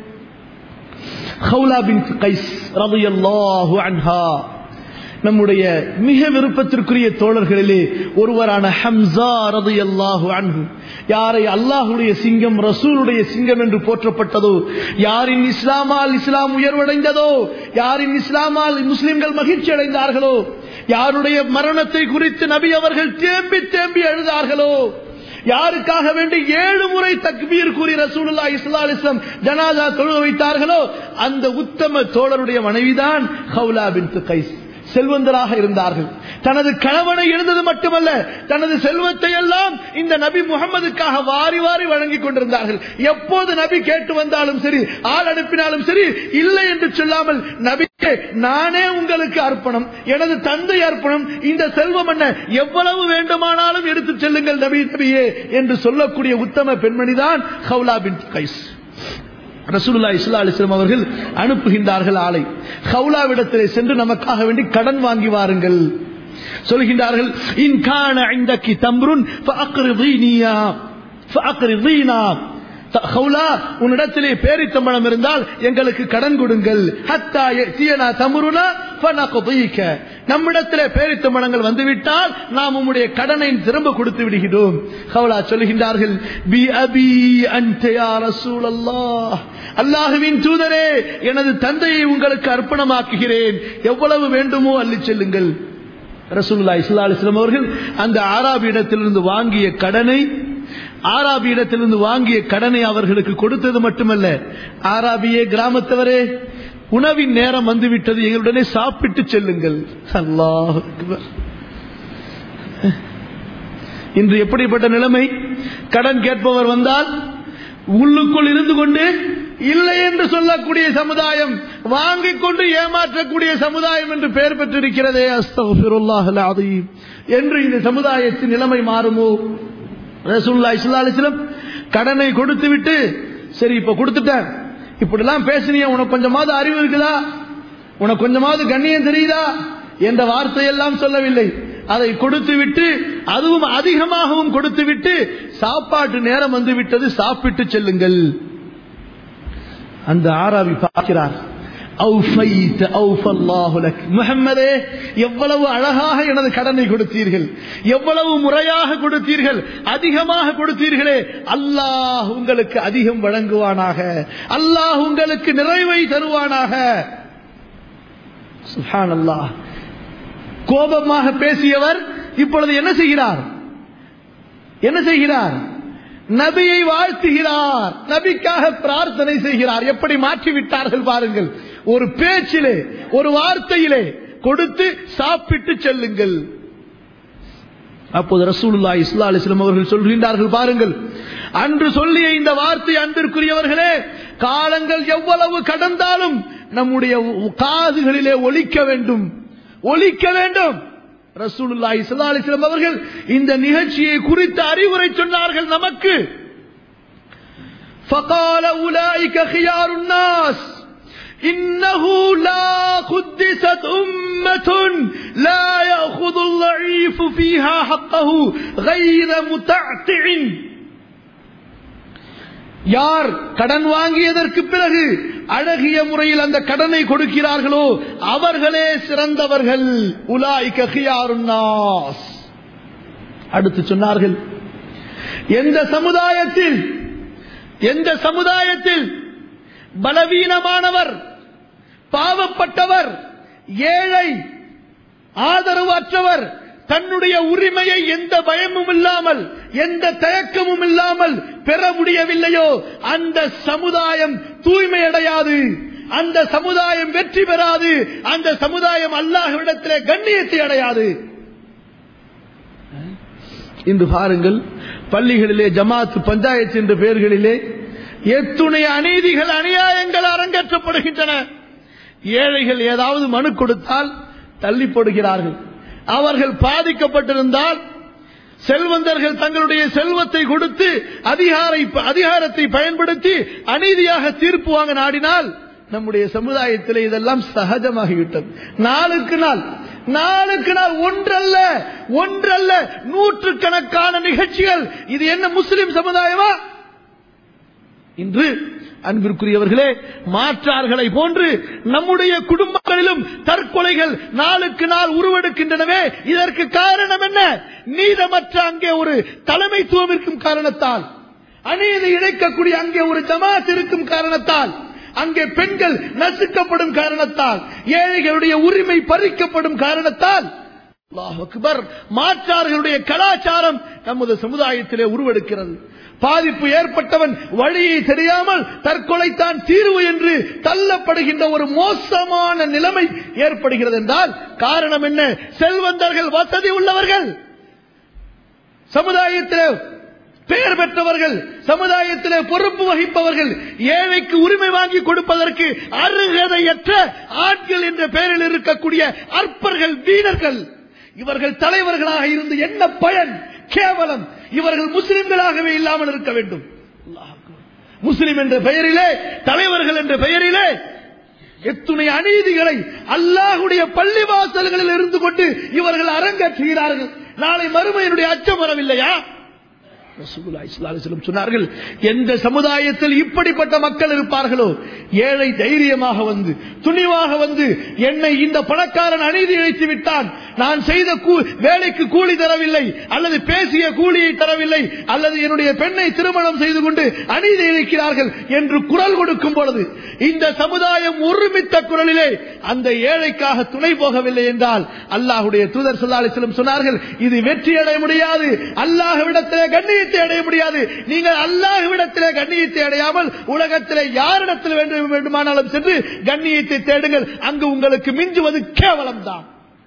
ஹவுலா பின் கைஸ் ரலியல்லாஹு அன்ஹா நம்முடைய மிக விருப்பத்திற்குரிய தோழர்களிலே ஒருவரான ஹம்சா ரலியல்லாஹு அன்ஹு யாரை அல்லாஹுடைய சிங்கம் ரசூலுடைய சிங்கம் என்று போற்றப்பட்டதோ யாரின் இஸ்லாமால் இஸ்லாம் உயர்வடைந்ததோ யாரின் இஸ்லாமால் முஸ்லிம்கள் மகிழ்ச்சி அடைந்தார்களோ யாருடைய மரணத்தை குறித்து நபி அவர்கள் தேம்பி தேம்பி எழுதார்களோ யாருக்காக வேண்டி ஏழு முறை தக்பீர் கூறி ரசூலுல்லா இஸ்லாலிசம் ஜனாதா தொழுக வைத்தார்களோ அந்த உத்தம தோழருடைய மனைவிதான் ஹவுலா பின் கைஸ் செல்வந்தராக இருந்தார்கள் தனது கணவனை எழுந்தது மட்டுமல்ல தனது செல்வத்தை எல்லாம் இந்த நபி முகமதுக்காக வாரி வாரி வழங்கி கொண்டிருந்தார்கள் எப்போது நபி கேட்டு வந்தாலும் சரி ஆள் அனுப்பினாலும் சரி இல்லை என்று சொல்லாமல் நபிக்கே நானே உங்களுக்கு அர்ப்பணம் எனது தந்தை அர்ப்பணம் இந்த செல்வம் என்ன எவ்வளவு வேண்டுமானாலும் எடுத்துச் செல்லுங்கள் நபி நபியே என்று சொல்லக்கூடிய உத்தம பெண்மணிதான் ஹவுலா பின் கைஸ் ரசூலுல்லா இஸ்லா அலிஸ்லாம் அவர்கள் அனுப்புகின்றார்கள் ஆளை ஹவுலாவிடத்திலே சென்று நமக்காக வேண்டி கடன் வாங்கி வாருங்கள் சொல்கின்றார்கள் இன் கான இந்தக்கி தம்ருன் ஃபஅக்ரிதீனியா ஃபஅக்ரிதீனா ஹவுலா உன்னிடத்திலே பேரித்தம்பழம் இருந்தால் எங்களுக்கு கடன் கொடுங்கள் ஹத்தா தீயனா தமுருனா ஃபனக்தீக நம்மிடத்திலே பேரித்தம்பழங்கள் வந்துவிட்டால் நாம் உம்முடைய கடனை திரும்ப கொடுத்து விடுகிறோம் ஹவுலா சொல்கின்றார்கள் பி அபி அன்த யா ரசூலல்லாஹ் அல்லாஹுவின் தூதரே எனது தந்தையை உங்களுக்கு அர்ப்பணமாக்குகிறேன் எவ்வளவு வேண்டுமோ அள்ளி செல்லுங்கள் ரசூலுல்லா இஸ்லா அலிஸ்லாம் அவர்கள் அந்த ஆராபியிடத்திலிருந்து வாங்கிய கடனை ஆராபியிடத்திலிருந்து வாங்கிய கடனை அவர்களுக்கு கொடுத்தது மட்டுமல்ல ஆராபியே கிராமத்தவரே உணவின் நேரம் வந்துவிட்டது எங்களுடனே சாப்பிட்டு செல்லுங்கள் அல்லாஹ் இன்று எப்படிப்பட்ட நிலைமை கடன் கேட்பவர் வந்தால் உள்ளுக்குள் இருந்து கொண்டு இல்லை என்று சொல்லக்கூடிய சமுதாயம் வாங்கிக் கொண்டு ஏமாற்றக்கூடிய சமுதாயம் என்று பெயர் பெற்றிருக்கிறதே அஸ்தகுல்லாஹ் அதீம் என்று இந்த சமுதாயத்தின் நிலைமை மாறுமோ ரசூல்லா இஸ்லா அலிஸ்லம் கடனை கொடுத்து விட்டு சரி இப்ப கொடுத்துட்டேன் இப்படிலாம் பேசினிய உனக்கு கொஞ்சமாவது அறிவு இருக்குதா உனக்கு கொஞ்சமாவது கண்ணியம் தெரியுதா என்ற வார்த்தையெல்லாம் சொல்லவில்லை அதை கொடுத்துவிட்டு அதுவும் அதிகமாகவும் கொடுத்துவிட்டு சாப்பாட்டு நேரம் வந்து விட்டது சாப்பிட்டு செல்லுங்கள் அந்த ஆராவி பார்க்கிறார் அவுஃபைத் அவுஃபல்லாஹு லக். முஹம்மதே எவ்வளவு அழகாக எனது கடனை கொடுத்தீர்கள் எவ்வளவு முறையாக கொடுத்தீர்கள் அதிகமாக கொடுத்தீர்களே அல்லாஹ் உங்களுக்கு அதிகம் வழங்குவானாக அல்லாஹ் உங்களுக்கு நிறைவை தருவானாக சுஹான் அல்லாஹ் கோபமாக பேசியவர் இப்பொழுது என்ன செய்கிறார் என்ன செய்கிறார் நபியை வாழ்த்துகிறார் நபிக்காக பிரார்த்தனை செய்கிறார் எப்படி மாற்றி விட்டார்கள் பாருங்கள் ஒரு பேச்சிலே ஒரு வார்த்தையிலே கொடுத்து சாப்பிட்டு செல்லுங்கள் அப்போது ரசூலுல்லா இஸ்லா அலிஸ்லாம் அவர்கள் சொல்கின்றார்கள் பாருங்கள் அன்று சொல்லிய இந்த வார்த்தை அன்பிற்குரியவர்களே காலங்கள் எவ்வளவு கடந்தாலும் நம்முடைய காதுகளிலே ஒலிக்க வேண்டும் ஒலிக்க வேண்டும் ரசூலுல்லா இஸ்லா அலிஸ்லாம் அவர்கள் இந்த நிகழ்ச்சியை குறித்து அறிவுரை சொன்னார்கள் நமக்கு فقال أولئك خيار الناس إنه لا قدست أمة لا يأخذ الضعيف فيها حقه غير متعتع யார் கடன் வாங்கியதற்கு பிறகு அழகிய முறையில் அந்த கடனை கொடுக்கிறார்களோ அவர்களே சிறந்தவர்கள் உலாய் கஹியாருன்னாஸ் அடுத்து சொன்னார்கள் எந்த சமுதாயத்தில் எந்த சமுதாயத்தில் பலவீனமானவர் பாவப்பட்டவர் ஏழை ஆதரவற்றவர் தன்னுடைய உரிமையை எந்த பயமும் இல்லாமல் எந்த தயக்கமும் இல்லாமல் பெற முடியவில்லையோ அந்த சமுதாயம் தூய்மையடையாது அந்த சமுதாயம் வெற்றி பெறாது அந்த சமுதாயம் அல்லாஹ்விடத்திலே கண்ணியத்தை அடையாது இன்று பாருங்கள் பள்ளிகளிலே ஜமாத் பஞ்சாயத்து என்ற பெயர்களிலே எத்துணை அநீதிகள் அநியாயங்கள் அரங்கேற்றப்படுகின்றன ஏழைகள் ஏதாவது மனு கொடுத்தால் தள்ளி போடுகிறார்கள் அவர்கள் பாதிக்கப்பட்டிருந்தால் செல்வந்தர்கள் தங்களுடைய செல்வத்தை கொடுத்து அதிகாரை அதிகாரத்தை பயன்படுத்தி அநீதியாக தீர்ப்பு வாங்க நாடினால் நம்முடைய சமுதாயத்தில் இதெல்லாம் சகஜமாகிவிட்டது நாளுக்கு நாள் நாளுக்கு நாள் ஒன்றல்ல ஒன்றல்ல நூற்றுக்கணக்கான நிகழ்ச்சிகள் இது என்ன முஸ்லிம் சமுதாயமா இன்று அன்பிற்குரியவர்களே மாற்றார்களை போன்று நம்முடைய குடும்பங்களிலும் தற்கொலைகள் நாளுக்கு நாள் உருவெடுக்கின்றனவே இதற்கு காரணம் என்ன நீதமற்ற அங்கே ஒரு தலைமைத்துவம் இருக்கும் காரணத்தால் அநீதி இழைக்கக்கூடிய அங்கே ஒரு ஜமாத் இருக்கும் காரணத்தால் அங்கே பெண்கள் நசுக்கப்படும் காரணத்தால் ஏழைகளுடைய உரிமை பறிக்கப்படும் காரணத்தால் அல்லாஹ் அக்பர் மாற்றார்களுடைய கலாச்சாரம் நமது சமுதாயத்திலே உருவெடுக்கிறது பாதிப்பு ஏற்பட்டவன் வழியை தெரியாமல் தற்கொலை தான் தீர்வு என்று தள்ளப்படுகின்ற ஒரு மோசமான நிலைமை ஏற்படுகிறது என்றால் காரணம் என்ன செல்வந்தர்கள் வசதி உள்ளவர்கள் சமுதாயத்திலே பெயர் பெற்றவர்கள் சமுதாயத்திலே பொறுப்பு வகிப்பவர்கள் ஏழைக்கு உரிமை வாங்கி கொடுப்பதற்கு அருகதையற்ற ஆட்கள் என்ற பெயரில் இருக்கக்கூடிய அற்பர்கள் வீரர்கள் இவர்கள் தலைவர்களாக இருந்து என்ன பயன் கேவலம் இவர்கள் முஸ்லிம்களாகவே இல்லாமல் இருக்க வேண்டும் முஸ்லிம் என்ற பெயரிலே தலைவர்கள் என்ற பெயரிலே எத்துணை அநீதிகளை அல்லாஹுடைய பள்ளிவாசல்களில் இருந்து கொண்டு இவர்கள் அரங்கேற்றுகிறார்கள் நாளை மறுமையினுடைய அச்சம் வரவில்லையா சொன்னார்கள் எந்த சமுதாயத்தில் இப்படிப்பட்ட மக்கள் இருப்பார்களோ ஏழை தைரியமாக வந்து துணிவாக வந்து என்னை இந்த பணக்காரன் அநீதி இழைத்து விட்டான் நான் செய்த வேலைக்கு கூலி தரவில்லை அல்லது பேசிய கூலியை தரவில்லை அல்லது என்னுடைய பெண்ணை திருமணம் செய்து கொண்டு அநீதி இழைக்கிறார்கள் என்று குரல் கொடுக்கும் பொழுது இந்த சமுதாயம் ஒருமித்த குரலிலே அந்த ஏழைக்காக துணை போகவில்லை என்றால் அல்லாஹுடைய தூதர் சொல்லாலிசிலம் சொன்னார்கள் இது வெற்றி அடைய முடியாது அல்லாஹ்விடத்திலே கண்ணியத்தை அடைய முடியாது நீங்கள் அல்லாஹ்விடத்திலே கண்ணியத்தை அடையாமல் உலகத்திலே யாரிடத்தில் வேண்டும் வேண்டுமானாலும் சென்று கண்ணியத்தை தேடுங்கள் அங்கு உங்களுக்கு மிஞ்சுவது கேவலம் தான்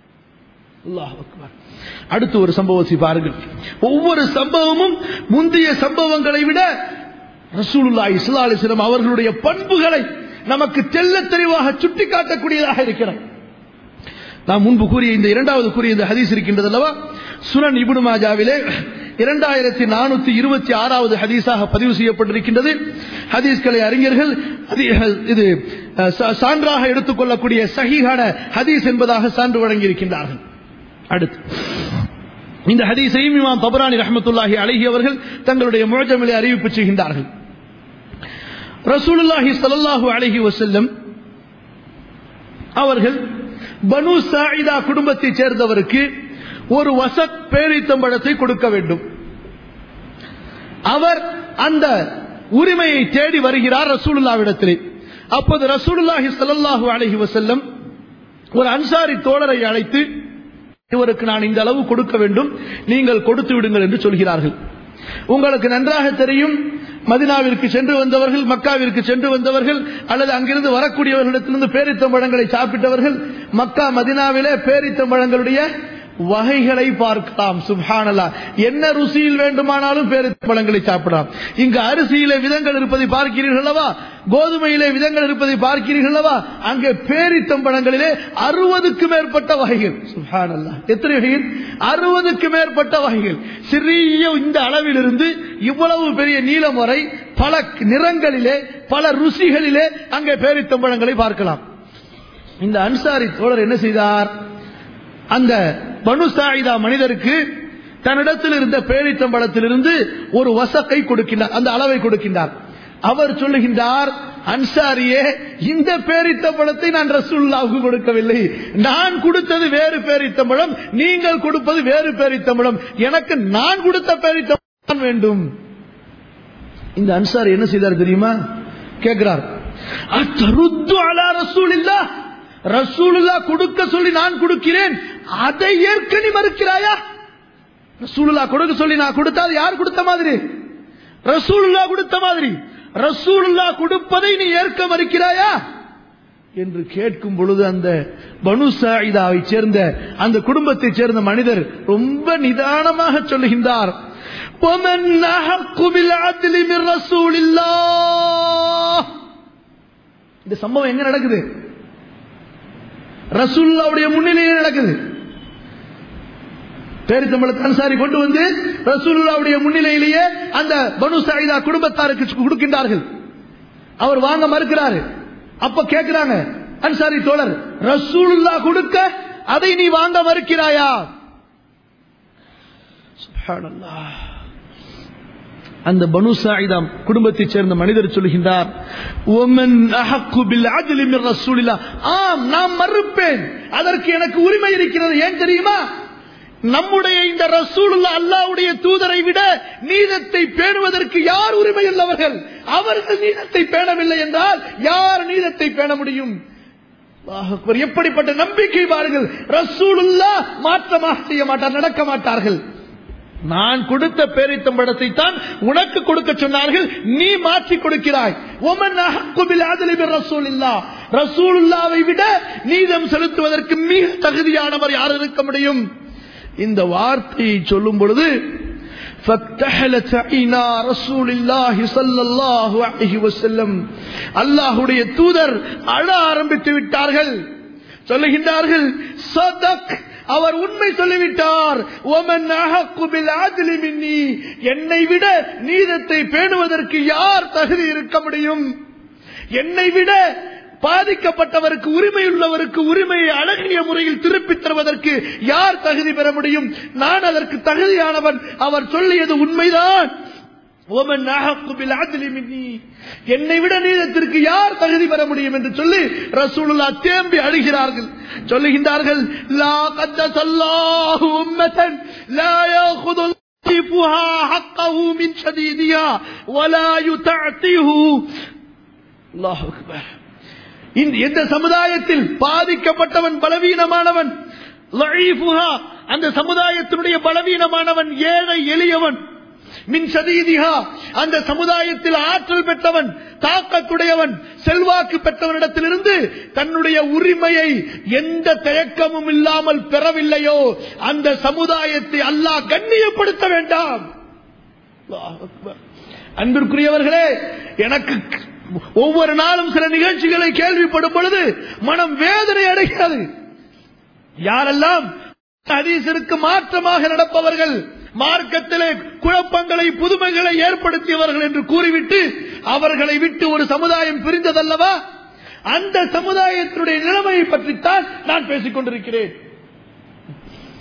அடுத்து ஒரு சம்பவத்தை பாருங்கள் ஒவ்வொரு சம்பவமும் முந்தைய சம்பவங்களை விட ரசூலுல்லா இஸ்லா அலிஸ்லாம் அவர்களுடைய பண்புகளை நமக்கு தெல்ல தெளிவாக சுட்டிக்காட்டக்கூடியதாக இருக்கிறது நாம் முன்பு கூறிய இந்த இரண்டாவது கூறிய இந்த ஹதீஸ் இருக்கின்றது அல்லவா சுனன் இபுனு மாஜாவிலே இரண்டாயிரத்தி நானூத்தி இருபத்தி ஆறாவது ஹதீஸாக பதிவு செய்யப்பட்டிருக்கின்றது ஹதீஸ்களை அறிஞர்கள் இது சான்றாக எடுத்துக்கொள்ளக்கூடிய சகிகான ஹதீஸ் என்பதாக சான்று வழங்கியிருக்கின்றார்கள் அடுத்து இந்த ஹதீஸையும் இமாம் தபரானி ரஹமத்துல்லாஹி அழகி அவர்கள் தங்களுடைய முழஜமிலே அறிவிப்பு செய்கின்றார்கள் ரசூலுல்லாஹி ஸல்லல்லாஹு அலைஹி வஸல்லம் அவர்கள் பனு சாயிதா குடும்பத்தைச் சேர்ந்தவருக்கு ஒரு வசத் பேரித்தம்பழத்தை கொடுக்க வேண்டும் அவர் அந்த உரிமையை தேடி வருகிறார் ரசூலுல்லாவிடத்திலே அப்போது ரசூலுல்லாஹி ஸல்லல்லாஹு அலைஹி வஸல்லம் ஒரு அன்சாரி தோழரை அழைத்து இவருக்கு நான் இந்த அளவு கொடுக்க வேண்டும் நீங்கள் கொடுத்து விடுங்கள் என்று சொல்கிறார்கள் உங்களுக்கு நன்றாக தெரியும் மதினாவிற்கு சென்று வந்தவர்கள் மக்காவிற்கு சென்று வந்தவர்கள் அல்லது அங்கிருந்து வரக்கூடியவர்களிடத்திலிருந்து பேரித்தம்பழங்களை சாப்பிட்டவர்கள் மக்கா மதினாவிலே பேரித்தம்பழங்களுடைய வகைகளை பார்க்கலாம் சுப்ஹானல்லா என்ன ருசியில் வேண்டுமானாலும் பேரித்தம்பழங்களை சாப்பிடலாம் இங்கு அரிசியிலே விதங்கள் இருப்பதை பார்க்கிறீர்களவா கோதுமையிலே விதங்கள் இருப்பதை பார்க்கிறீர்களவா அங்கே பேரித்தம்பழங்களிலே அறுபதுக்கு மேற்பட்ட வகைகள் சுப்ஹானல்லா எத்தனை வகைகள் அறுபதுக்கு மேற்பட்ட வகைகள் சிறிய இந்த அளவிலிருந்து இவ்வளவு பெரிய நீளம் வரை பல நிறங்களிலே பல ருசிகளிலே அங்கே பேரித்தம்பழங்களை பார்க்கலாம் இந்த அன்சாரி தோழர் என்ன செய்தார் அந்த பனு சாயிதா மனிதருக்கு தன்னிடத்தில் இருந்த பேரித்தம்பழத்திலிருந்து ஒரு வசக்கை கொடுக்கின்றார் அந்த அளவை கொடுக்கின்றார் அவர் சொல்லுகின்றார் அன்சாரியே இந்த பேரித்தம்பழத்தை நான் ரசூல்லாவுக்கு கொடுக்கவில்லை நான் கொடுத்தது வேறு பேரித்தம்பழம் நீங்கள் கொடுப்பது வேறு பேரித்தம்பழம் எனக்கு நான் கொடுத்த பேரித்தம்பழம் வேண்டும் இந்த அன்சாரி என்ன செய்தார் தெரியுமா கேட்கிறார் அத்தருத்து அலா ரசூல் இல்லா ரசூலுல்லா கொடுக்க சொல்லி நான் கொடுக்கிறேன் அதை ஏற்க நீ மறுக்கிறாயா ரசூலுல்லா கொடுக்க சொல்லி நான் கொடுத்தா அது யார் கொடுத்த மாதிரி ரசூலுல்லா கொடுத்த மாதிரி ரசூலுல்லா கொடுப்பதை நீ ஏற்க மறுக்கிறாயா என்று கேட்கும் பொழுது அந்த பனு சாயிதாவை சேர்ந்த அந்த குடும்பத்தைச் சேர்ந்த மனிதர் ரொம்ப நிதானமாக சொல்லுகின்றார் وَمَنْ أَحَقُّ بِالْعَدْلِ مِنْ رَسُولِ اللَّهِ இந்த சம்பவம் எங்க நடக்குது ரசூல்லாவுடைய முன்னிலையில் நடக்குது பேரித்தம்பளத்தை அன்சாரி கொண்டு வந்து ரசூல்லாவுடைய முன்னிலையிலேயே அந்த பனு சாயிதா குடும்பத்தாருக்கு கொடுக்கின்றார்கள் அவர் வாங்க மறுக்கிறாரு அப்ப கேட்கிறாங்க அன்சாரி தோழர் ரசூலுல்லா கொடுக்க அதை நீ வாங்க மறுக்கிறாயா சுப்ஹானல்லாஹ் அந்த பனு சாயிதாம் குடும்பத்தைச் சேர்ந்த மனிதர் சொல்கின்றார் ஒமன் அஹக்கு பில் அஜ்லி மிர் ரசூலில்லா ஆம் நான் மறுப்பேன் அதற்கு எனக்கு உரிமை இருக்கிறது ஏன் தெரியுமா நம்முடைய இந்த ரசூலுல்லா அல்லாஹ்வுடைய தூதரை விட நீதத்தை பேணுவதற்கு யார் உரிமை உள்ளவர்கள் அவர்கள் நீதத்தை பேணவில்லை என்றால் யார் நீதத்தை பேண முடியும் அல்லாஹ் அக்பர். எப்படிப்பட்ட நம்பிக்கை பாருங்கள் ரசூலுல்லா மாற்றமாக செய்ய மாட்டார் நடக்க மாட்டார்கள் நான் கொடுத்த பேரித்தம்படத்தை தான் உனக்கு கொடுக்க சொன்னார்கள் நீ மாற்றி கொடுக்கிறாய் ஒமன் அஹக்குபில் ஆதலி பிர் ரசூலில்லா ரசூலுல்லாவை விட நீதம் செலுத்துவதற்கு மிக தகுதியானவர் யார் இருக்க முடியும் இந்த வார்த்தையை சொல்லும் பொழுது فاكتحلت عينا رسول الله صلى الله عليه وسلم அல்லாஹ்வுடைய தூதர் அழ ஆரம்பித்து விட்டார்கள் சொல்லுகின்றார்கள் சதக் அவர் உண்மை சொல்லிவிட்டார் ஒமன் அஹக்கு பில் ஆதிலி மின்னி என்னை விட நீதத்தை பேணுவதற்கு யார் தகுதி இருக்க முடியும் என்னை விட பாதிக்கப்பட்டவருக்கு உரிமை உள்ளவருக்கு உரிமையை அழகிய முறையில் திருப்பித் தருவதற்கு யார் தகுதி பெற முடியும் நான் அதற்கு தகுதியானவன் அவர் சொல்லியது உண்மைதான் ஓமன் அஹக்கு பில் ஆதிலி மின்னி என்னை விட நீதத்திற்கு யார் தகுதி பெற முடியும் என்று சொல்லி ரசூலுல்லா தேம்பி அழுகிறார்கள் சொல்லுகின்றார்கள் லா கத்தசல்லாஹு உம்மதன் லா யாகுது ضيفها حقه من شديدها ولا يتعطيه الله أكبر இந்த எந்த சமுதாயத்தில் பாதிக்கப்பட்டவன் பலவீனமானவன் லஈஃபுஹா, அந்த சமுதாயத்தினுடைய பலவீனமானவன் ஏழை எளியவன் மின் சதீதிஹா அந்த சமுதாயத்தில் ஆற்றல் பெற்றவன் தாக்கத்துடையவன் செல்வாக்கு பெற்றவனிடத்திலிருந்து தன்னுடைய உரிமையை எந்த தயக்கமும் இல்லாமல் பெறவில்லையோ அந்த சமுதாயத்தை அல்லாஹ் கண்ணியப்படுத்த வேண்டாம் அல்லாஹ் அக்பர். அன்பிற்குரியவர்களே எனக்கு ஒவ்வொரு நாளும் சில நிகழ்ச்சிகளை கேள்விப்படும் பொழுது மனம் வேதனை அடைகிறது யாரெல்லாம் ஹதீஸிற்கு மாற்றமாக நடப்பவர்கள் மார்க்கத்திலே குழப்பங்களை புதுமைகளை ஏற்படுத்தியவர்கள் என்று கூறிவிட்டு அவர்களை விட்டு ஒரு சமுதாயம் பிரிந்ததல்லவா அந்த சமுதாயத்தினுடைய நிலைமையை பற்றித்தான் நான் பேசிக் கொண்டிருக்கிறேன்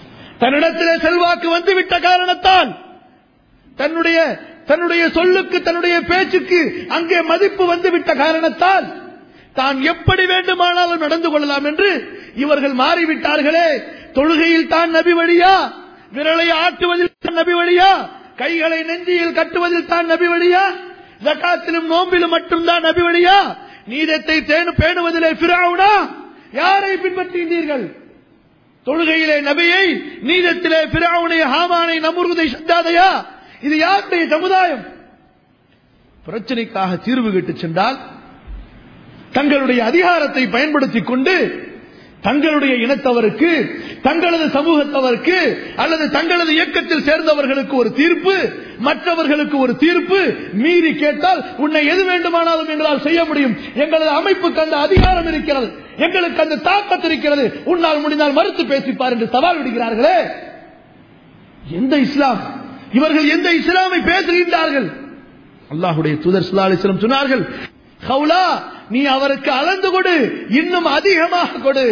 தன்னிடத்திலே செல்வாக்கு வந்துவிட்ட காரணத்தால் தன்னுடைய தன்னுடைய சொல்லுக்கு தன்னுடைய பேச்சுக்கு அங்கே மதிப்பு வந்துவிட்ட காரணத்தால் தான் எப்படி வேண்டுமானாலும் நடந்து கொள்ளலாம் என்று இவர்கள் மாறிவிட்டார்களே தொழுகையில் தான் நபி வழியா விரலை ஆட்டுவதில் தான் நபி வழியா கைகளை நெஞ்சியில் கட்டுவதில் தான் நபி வழியா ஜக்காத்திலும் நோம்பிலும் மட்டும்தான் நபி வழியா நீதத்தை தேனு பேணுவதிலே பிராவுனா யாரை பின்பற்றுகின்றீர்கள் தொழுகையிலே நபியை நீதத்திலே பிராவுனை ஹாமானை நமுருதை சந்தாதையா இது யாருடைய சமுதாயம் பிரச்சனைக்காக தீர்வு கேட்டு சென்றால் தங்களுடைய அதிகாரத்தை பயன்படுத்திக் கொண்டு தங்களுடைய இனத்தவருக்கு தங்களது சமூகத்தவருக்கு அல்லது தங்களது இயக்கத்தில் சேர்ந்தவர்களுக்கு ஒரு தீர்ப்பு மற்றவர்களுக்கு ஒரு தீர்ப்பு மீறி கேட்டால் உன்னை எது வேண்டுமானாலும் எங்களால் செய்ய முடியும் எங்களது அமைப்புக்கு அந்த அதிகாரம் இருக்கிறது எங்களுக்கு அந்த தாக்கத்து இருக்கிறது உன்னால் முடிந்தால் மறுத்து பேசிப்பார் என்று சவால் விடுகிறார்களே எந்த இஸ்லாம் இவர்கள் எந்த இஸ்லாமை பேசுகின்றார்கள் அல்லாஹுடைய தூதர் சுல்லா அலிஸ்லம் சொன்னார்கள் ஹவுலா நீ அவருக்கு அளந்து கொடு இன்னும் அதிகமாக கொடு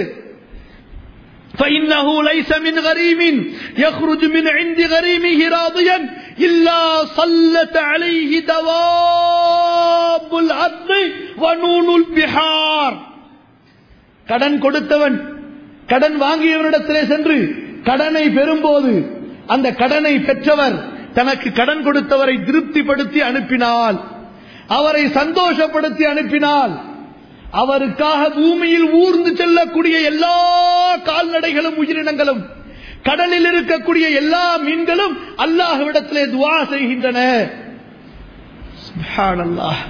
فإنه ليس من غريم يخرج من عند غريمه راضيا إلا صلت عليه دواب الأرض ونون البحار கடன் கொடுத்தவன் கடன் வாங்கியவனிடத்திலே சென்று கடனை பெறும்போது அந்த கடனை பெற்றவர் தனக்கு கடன் கொடுத்தவரை திருப்திப்படுத்தி அனுப்பினால் அவரை சந்தோஷப்படுத்தி அனுப்பினால் அவருக்காக பூமியில் ஊர்ந்து செல்லக்கூடிய எல்லா கால்நடைகளும் உயிரினங்களும் கடலில் இருக்கக்கூடிய எல்லா மீன்களும் அல்லாஹ்விடத்திலே துவா செய்கின்றன சுப்ஹானல்லாஹ்.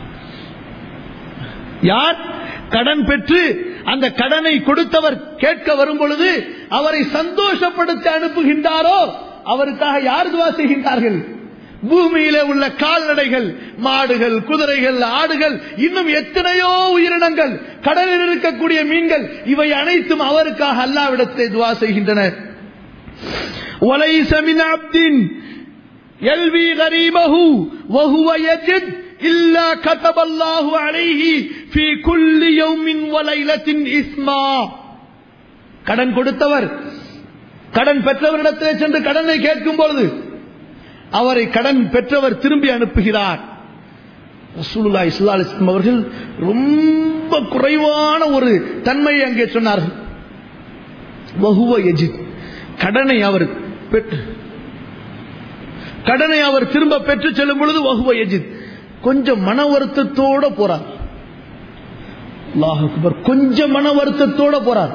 யார் கடன் பெற்று அந்த கடனை கொடுத்தவர் கேட்க வரும் பொழுது அவரை சந்தோஷப்படுத்தி அனுப்புகின்றாரோ அவருக்காக யார் துவா செய்கின்றார்கள் பூமியிலே உள்ள கால்நடைகள் மாடுகள் குதிரைகள் ஆடுகள் இன்னும் எத்தனையோ உயிரினங்கள் கடலில் இருக்கக்கூடிய மீன்கள் இவை அனைத்தும் அவருக்காக அல்லாவிடத்தை துவா செய்கின்றன وَلَيْسَ مِنْ عَبْدٍ يَلْوِي غَرِيبَهُ وَهُوَ يَجِدْ إِلَّا كَتَبَ اللَّهُ عَلَيْهِ فِي كُلِّ يَوْمٍ وَلَيْلَةٍ إِثْمًا கடன் கொடுத்தவர் கடன் பெற்றவரிடத்திலே சென்று கடனை கேட்கும் பொழுது அவரை கடன் பெற்றவர் திரும்பி அனுப்புகிறார் ரசூலுல்லாஹி ஸல்லல்லாஹு அலைஹி வஸல்லம் அவர்கள் ரொம்ப குறைவான ஒரு தன்மையை அங்கே சொன்னார்கள் வஹுவ யஜித் கடனை அவர் பெற்று கடனை அவர் திரும்ப பெற்று செல்லும் பொழுது வகுவ எஜித் கொஞ்சம் மன வருத்தத்தோட போறார் அல்லாஹ் அக்பர் கொஞ்சம் மன வருத்தத்தோட போறார்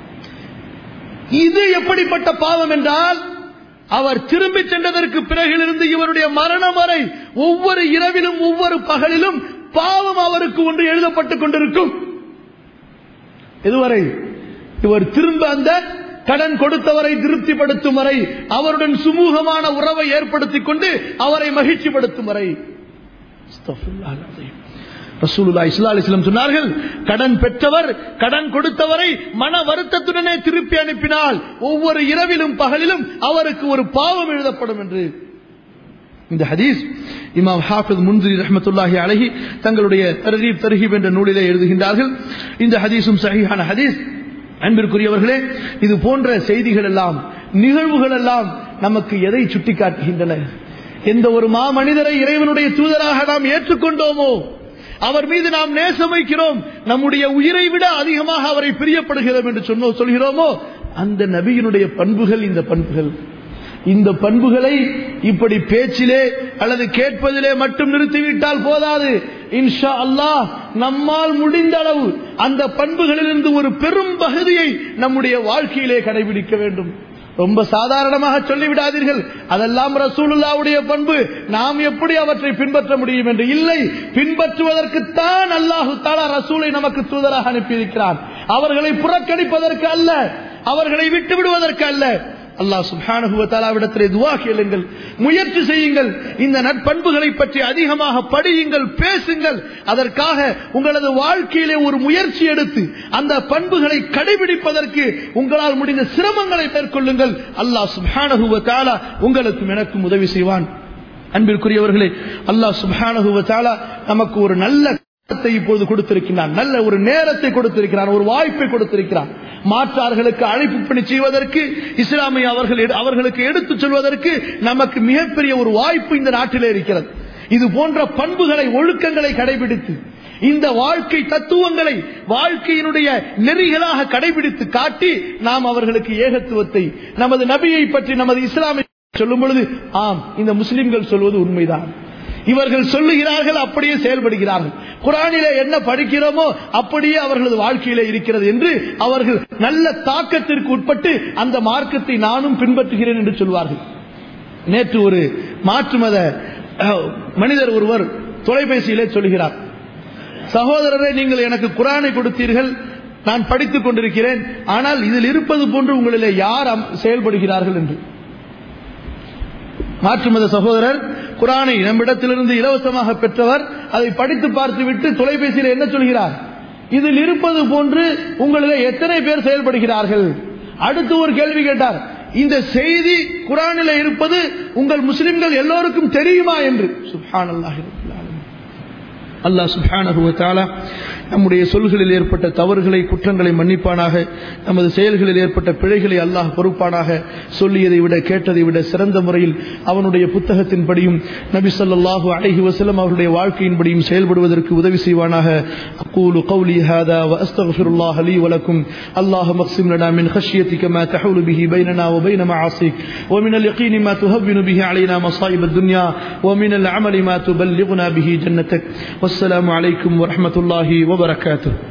இது எப்படிப்பட்ட பாவம் என்றால் அவர் திரும்பி சென்றதற்கு பிறகிலிருந்து இவருடைய மரணம் வரை ஒவ்வொரு இரவிலும் ஒவ்வொரு பகலிலும் பாவம் அவருக்கு ஒன்று எழுதப்பட்டுக் கொண்டிருக்கும் இதுவரை இவர் திரும்ப அந்த கடன் கொடுத்தவரை திருப்திப்படுத்தும் வரை அவருடன் சுமூகமான உறவை ஏற்படுத்திக் கொண்டு அவரை மகிழ்ச்சிப்படுத்தும் வரை அஸ்தக்ஃபிருல்லாஹ் அல்-அஸீம். ரசூலுல்லாஹி ஸல்லல்லாஹு அலைஹி வஸல்லம் சொன்னார்கள் கடன் பெற்றவர் கடன் கொடுத்தவரை மன வருத்தத்துடனே திருப்பி அனுப்பினால் ஒவ்வொரு இரவிலும் பகலிலும் அவருக்கு ஒரு பாவம் எழுதப்படும் என்று இந்த ஹதீஸ் இமாம் ஹாஃபிஸ் முன்திரி ரஹ்மத்துல்லாஹி அலைஹி தங்களுடைய தர்ஹீப் தர்ஹீப் என்ற நூலிலே எழுதுகின்றார்கள் இந்த ஹதீஸும் சஹீஹான ஹதீஸ் அன்பிற்குரியவர்களே இது போன்ற செய்திகள் எல்லாம் நிகழ்வுகள் எல்லாம் நமக்கு எதை சுட்டிக்காட்டுகின்றன எந்த ஒரு மா மனிதரை இறைவனுடைய தூதராக நாம் ஏற்றுக்கொண்டோமோ அவர் மீது நாம் நேசம் வைக்கிறோம் நம்முடைய உயிரை விட அதிகமாக அவரை பிரியப்படுகிறோம் என்று சொன்னோம் சொல்கிறோமோ அந்த நபியினுடைய பண்புகள் இந்த பண்புகள் இந்த பண்புகளை இப்படி பேச்சிலே அல்லது கேட்பதிலே மட்டும் நிறுத்திவிட்டால் போதாது இன்ஷா அல்லாஹ் நம்மால் முடிந்த அளவு அந்த பண்புகளிலிருந்து ஒரு பெரும் பகுதியை நம்முடைய வாழ்க்கையிலே கடைபிடிக்க வேண்டும் ரொம்ப சாதாரணமாக சொல்லிவிடாதீர்கள் அதெல்லாம் ரசூலுல்லாவுடைய பண்பு நாம் எப்படி அவற்றை பின்பற்ற முடியும் என்று இல்லை பின்பற்றுவதற்குத்தான் அல்லாஹு தாலா ரசூலை நமக்கு தூதராக அனுப்பியிருக்கிறான் அவர்களை புறக்கணிப்பதற்கு அல்ல அவர்களை விட்டு விடுவதற்கு அல்ல அல்லாஹ் சுபானுவத்தாலாவிடத்திலே துவா கேளுங்கள் முயற்சி செய்யுங்கள் இந்த நட்பண்புகளை பற்றி அதிகமாக படியுங்கள் பேசுங்கள் அதற்காக உங்களது வாழ்க்கையிலே ஒரு முயற்சி எடுத்து அந்த பண்புகளை கடைபிடிப்பதற்கு உங்களால் முடிந்த சிரமங்களை மேற்கொள்ளுங்கள் அல்லாஹ் சுபானுவத்தாலா உங்களுக்கும் எனக்கும் உதவி செய்வான் அன்பிற்குரியவர்களே அல்லாஹ் சுபானுவத்தாலா நமக்கு ஒரு நல்ல காலத்தை இப்போது கொடுத்திருக்கிறான் நல்ல ஒரு நேரத்தை கொடுத்திருக்கிறான் ஒரு வாய்ப்பை கொடுத்திருக்கிறான் மாற்றார்களுக்கு அழைப்பு பணி செய்வதற்கு இஸ்லாமை அவர்கள் எடு- அவர்களுக்கு எடுத்துச் சொல்வதற்கு நமக்கு மிகப்பெரிய ஒரு வாய்ப்பு இந்த நாட்டிலே இருக்கிறது இது போன்ற பண்புகளை ஒழுக்கங்களை கடைபிடித்து இந்த வாழ்க்கை தத்துவங்களை வாழ்க்கையினுடைய நெறிகளாக கடைபிடித்து காட்டி நாம் அவர்களுக்கு ஏகத்துவத்தை நமது நபியை பற்றி நமது இஸ்லாமை சொல்லும் பொழுது ஆம் இந்த முஸ்லிம்கள் சொல்வது உண்மைதான் இவர்கள் சொல்லுகிறார்கள் அப்படியே செயல்படுகிறார்கள் குரானிலே என்ன படிக்கிறோமோ அப்படியே அவர்களது வாழ்க்கையிலே இருக்கிறது என்று அவர்கள் நல்ல தாக்கத்திற்கு உட்பட்டு அந்த மார்க்கத்தை நானும் பின்பற்றுகிறேன் என்று சொல்வார்கள் நேற்று ஒரு மாற்று மத அஹ், மனிதர் ஒருவர் தொலைபேசியிலே சொல்கிறார் சகோதரரை நீங்கள் எனக்கு குரானை கொடுத்தீர்கள் நான் படித்துக் கொண்டிருக்கிறேன் ஆனால் இதில் இருப்பது போன்று உங்களிலே யார் அம்- செயல்படுகிறார்கள் என்று மாற்று மத சகோதரர் குரானை நம்மிடத்திலிருந்து இலவசமாக பெற்றவர் அதை படித்து பார்த்துவிட்டு தொலைபேசியில் என்ன சொல்கிறார் இதில் இருப்பது போன்று உங்களிலே எத்தனை பேர் செயல்படுகிறார்கள் அடுத்து ஒரு கேள்வி கேட்டார் இந்த செய்தி குரானில் இருப்பது உங்கள் முஸ்லிம்கள் எல்லோருக்கும் தெரியுமா என்று சுப்ஹானல்லாஹி ரப்பில் ஆலமீன். அல்லாஹ் சுப்ஹானஹு வ தஆலா நம்முடைய சொல்களில் ஏற்பட்ட தவறுகளை குற்றங்களை மன்னிப்பானாக நமது செயல்களில் ஏற்பட்ட பிழைகளை அல்லாஹ் பொறுப்பானாக சொல்லியதை விட கேட்டதை விட சிறந்த முறையில் அவனுடைய புத்தகத்தின்படியும் நபி ஸல்லல்லாஹு அலைஹி வஸல்லம் அவருடைய வாழ்க்கையின்படியும் செயல்படுவதற்கு உதவி செய்வானாக அக்கூலு قولي هذا واستغفر الله لي ولكم اللهم اقسم لنا من خشيتك ما تحول به بيننا وبين معاصيك ومن اليقين ما تهون به علينا مصائب الدنيا ومن العمل ما تبلغنا به جنتك والسلام عليكم ورحمة الله وبركاته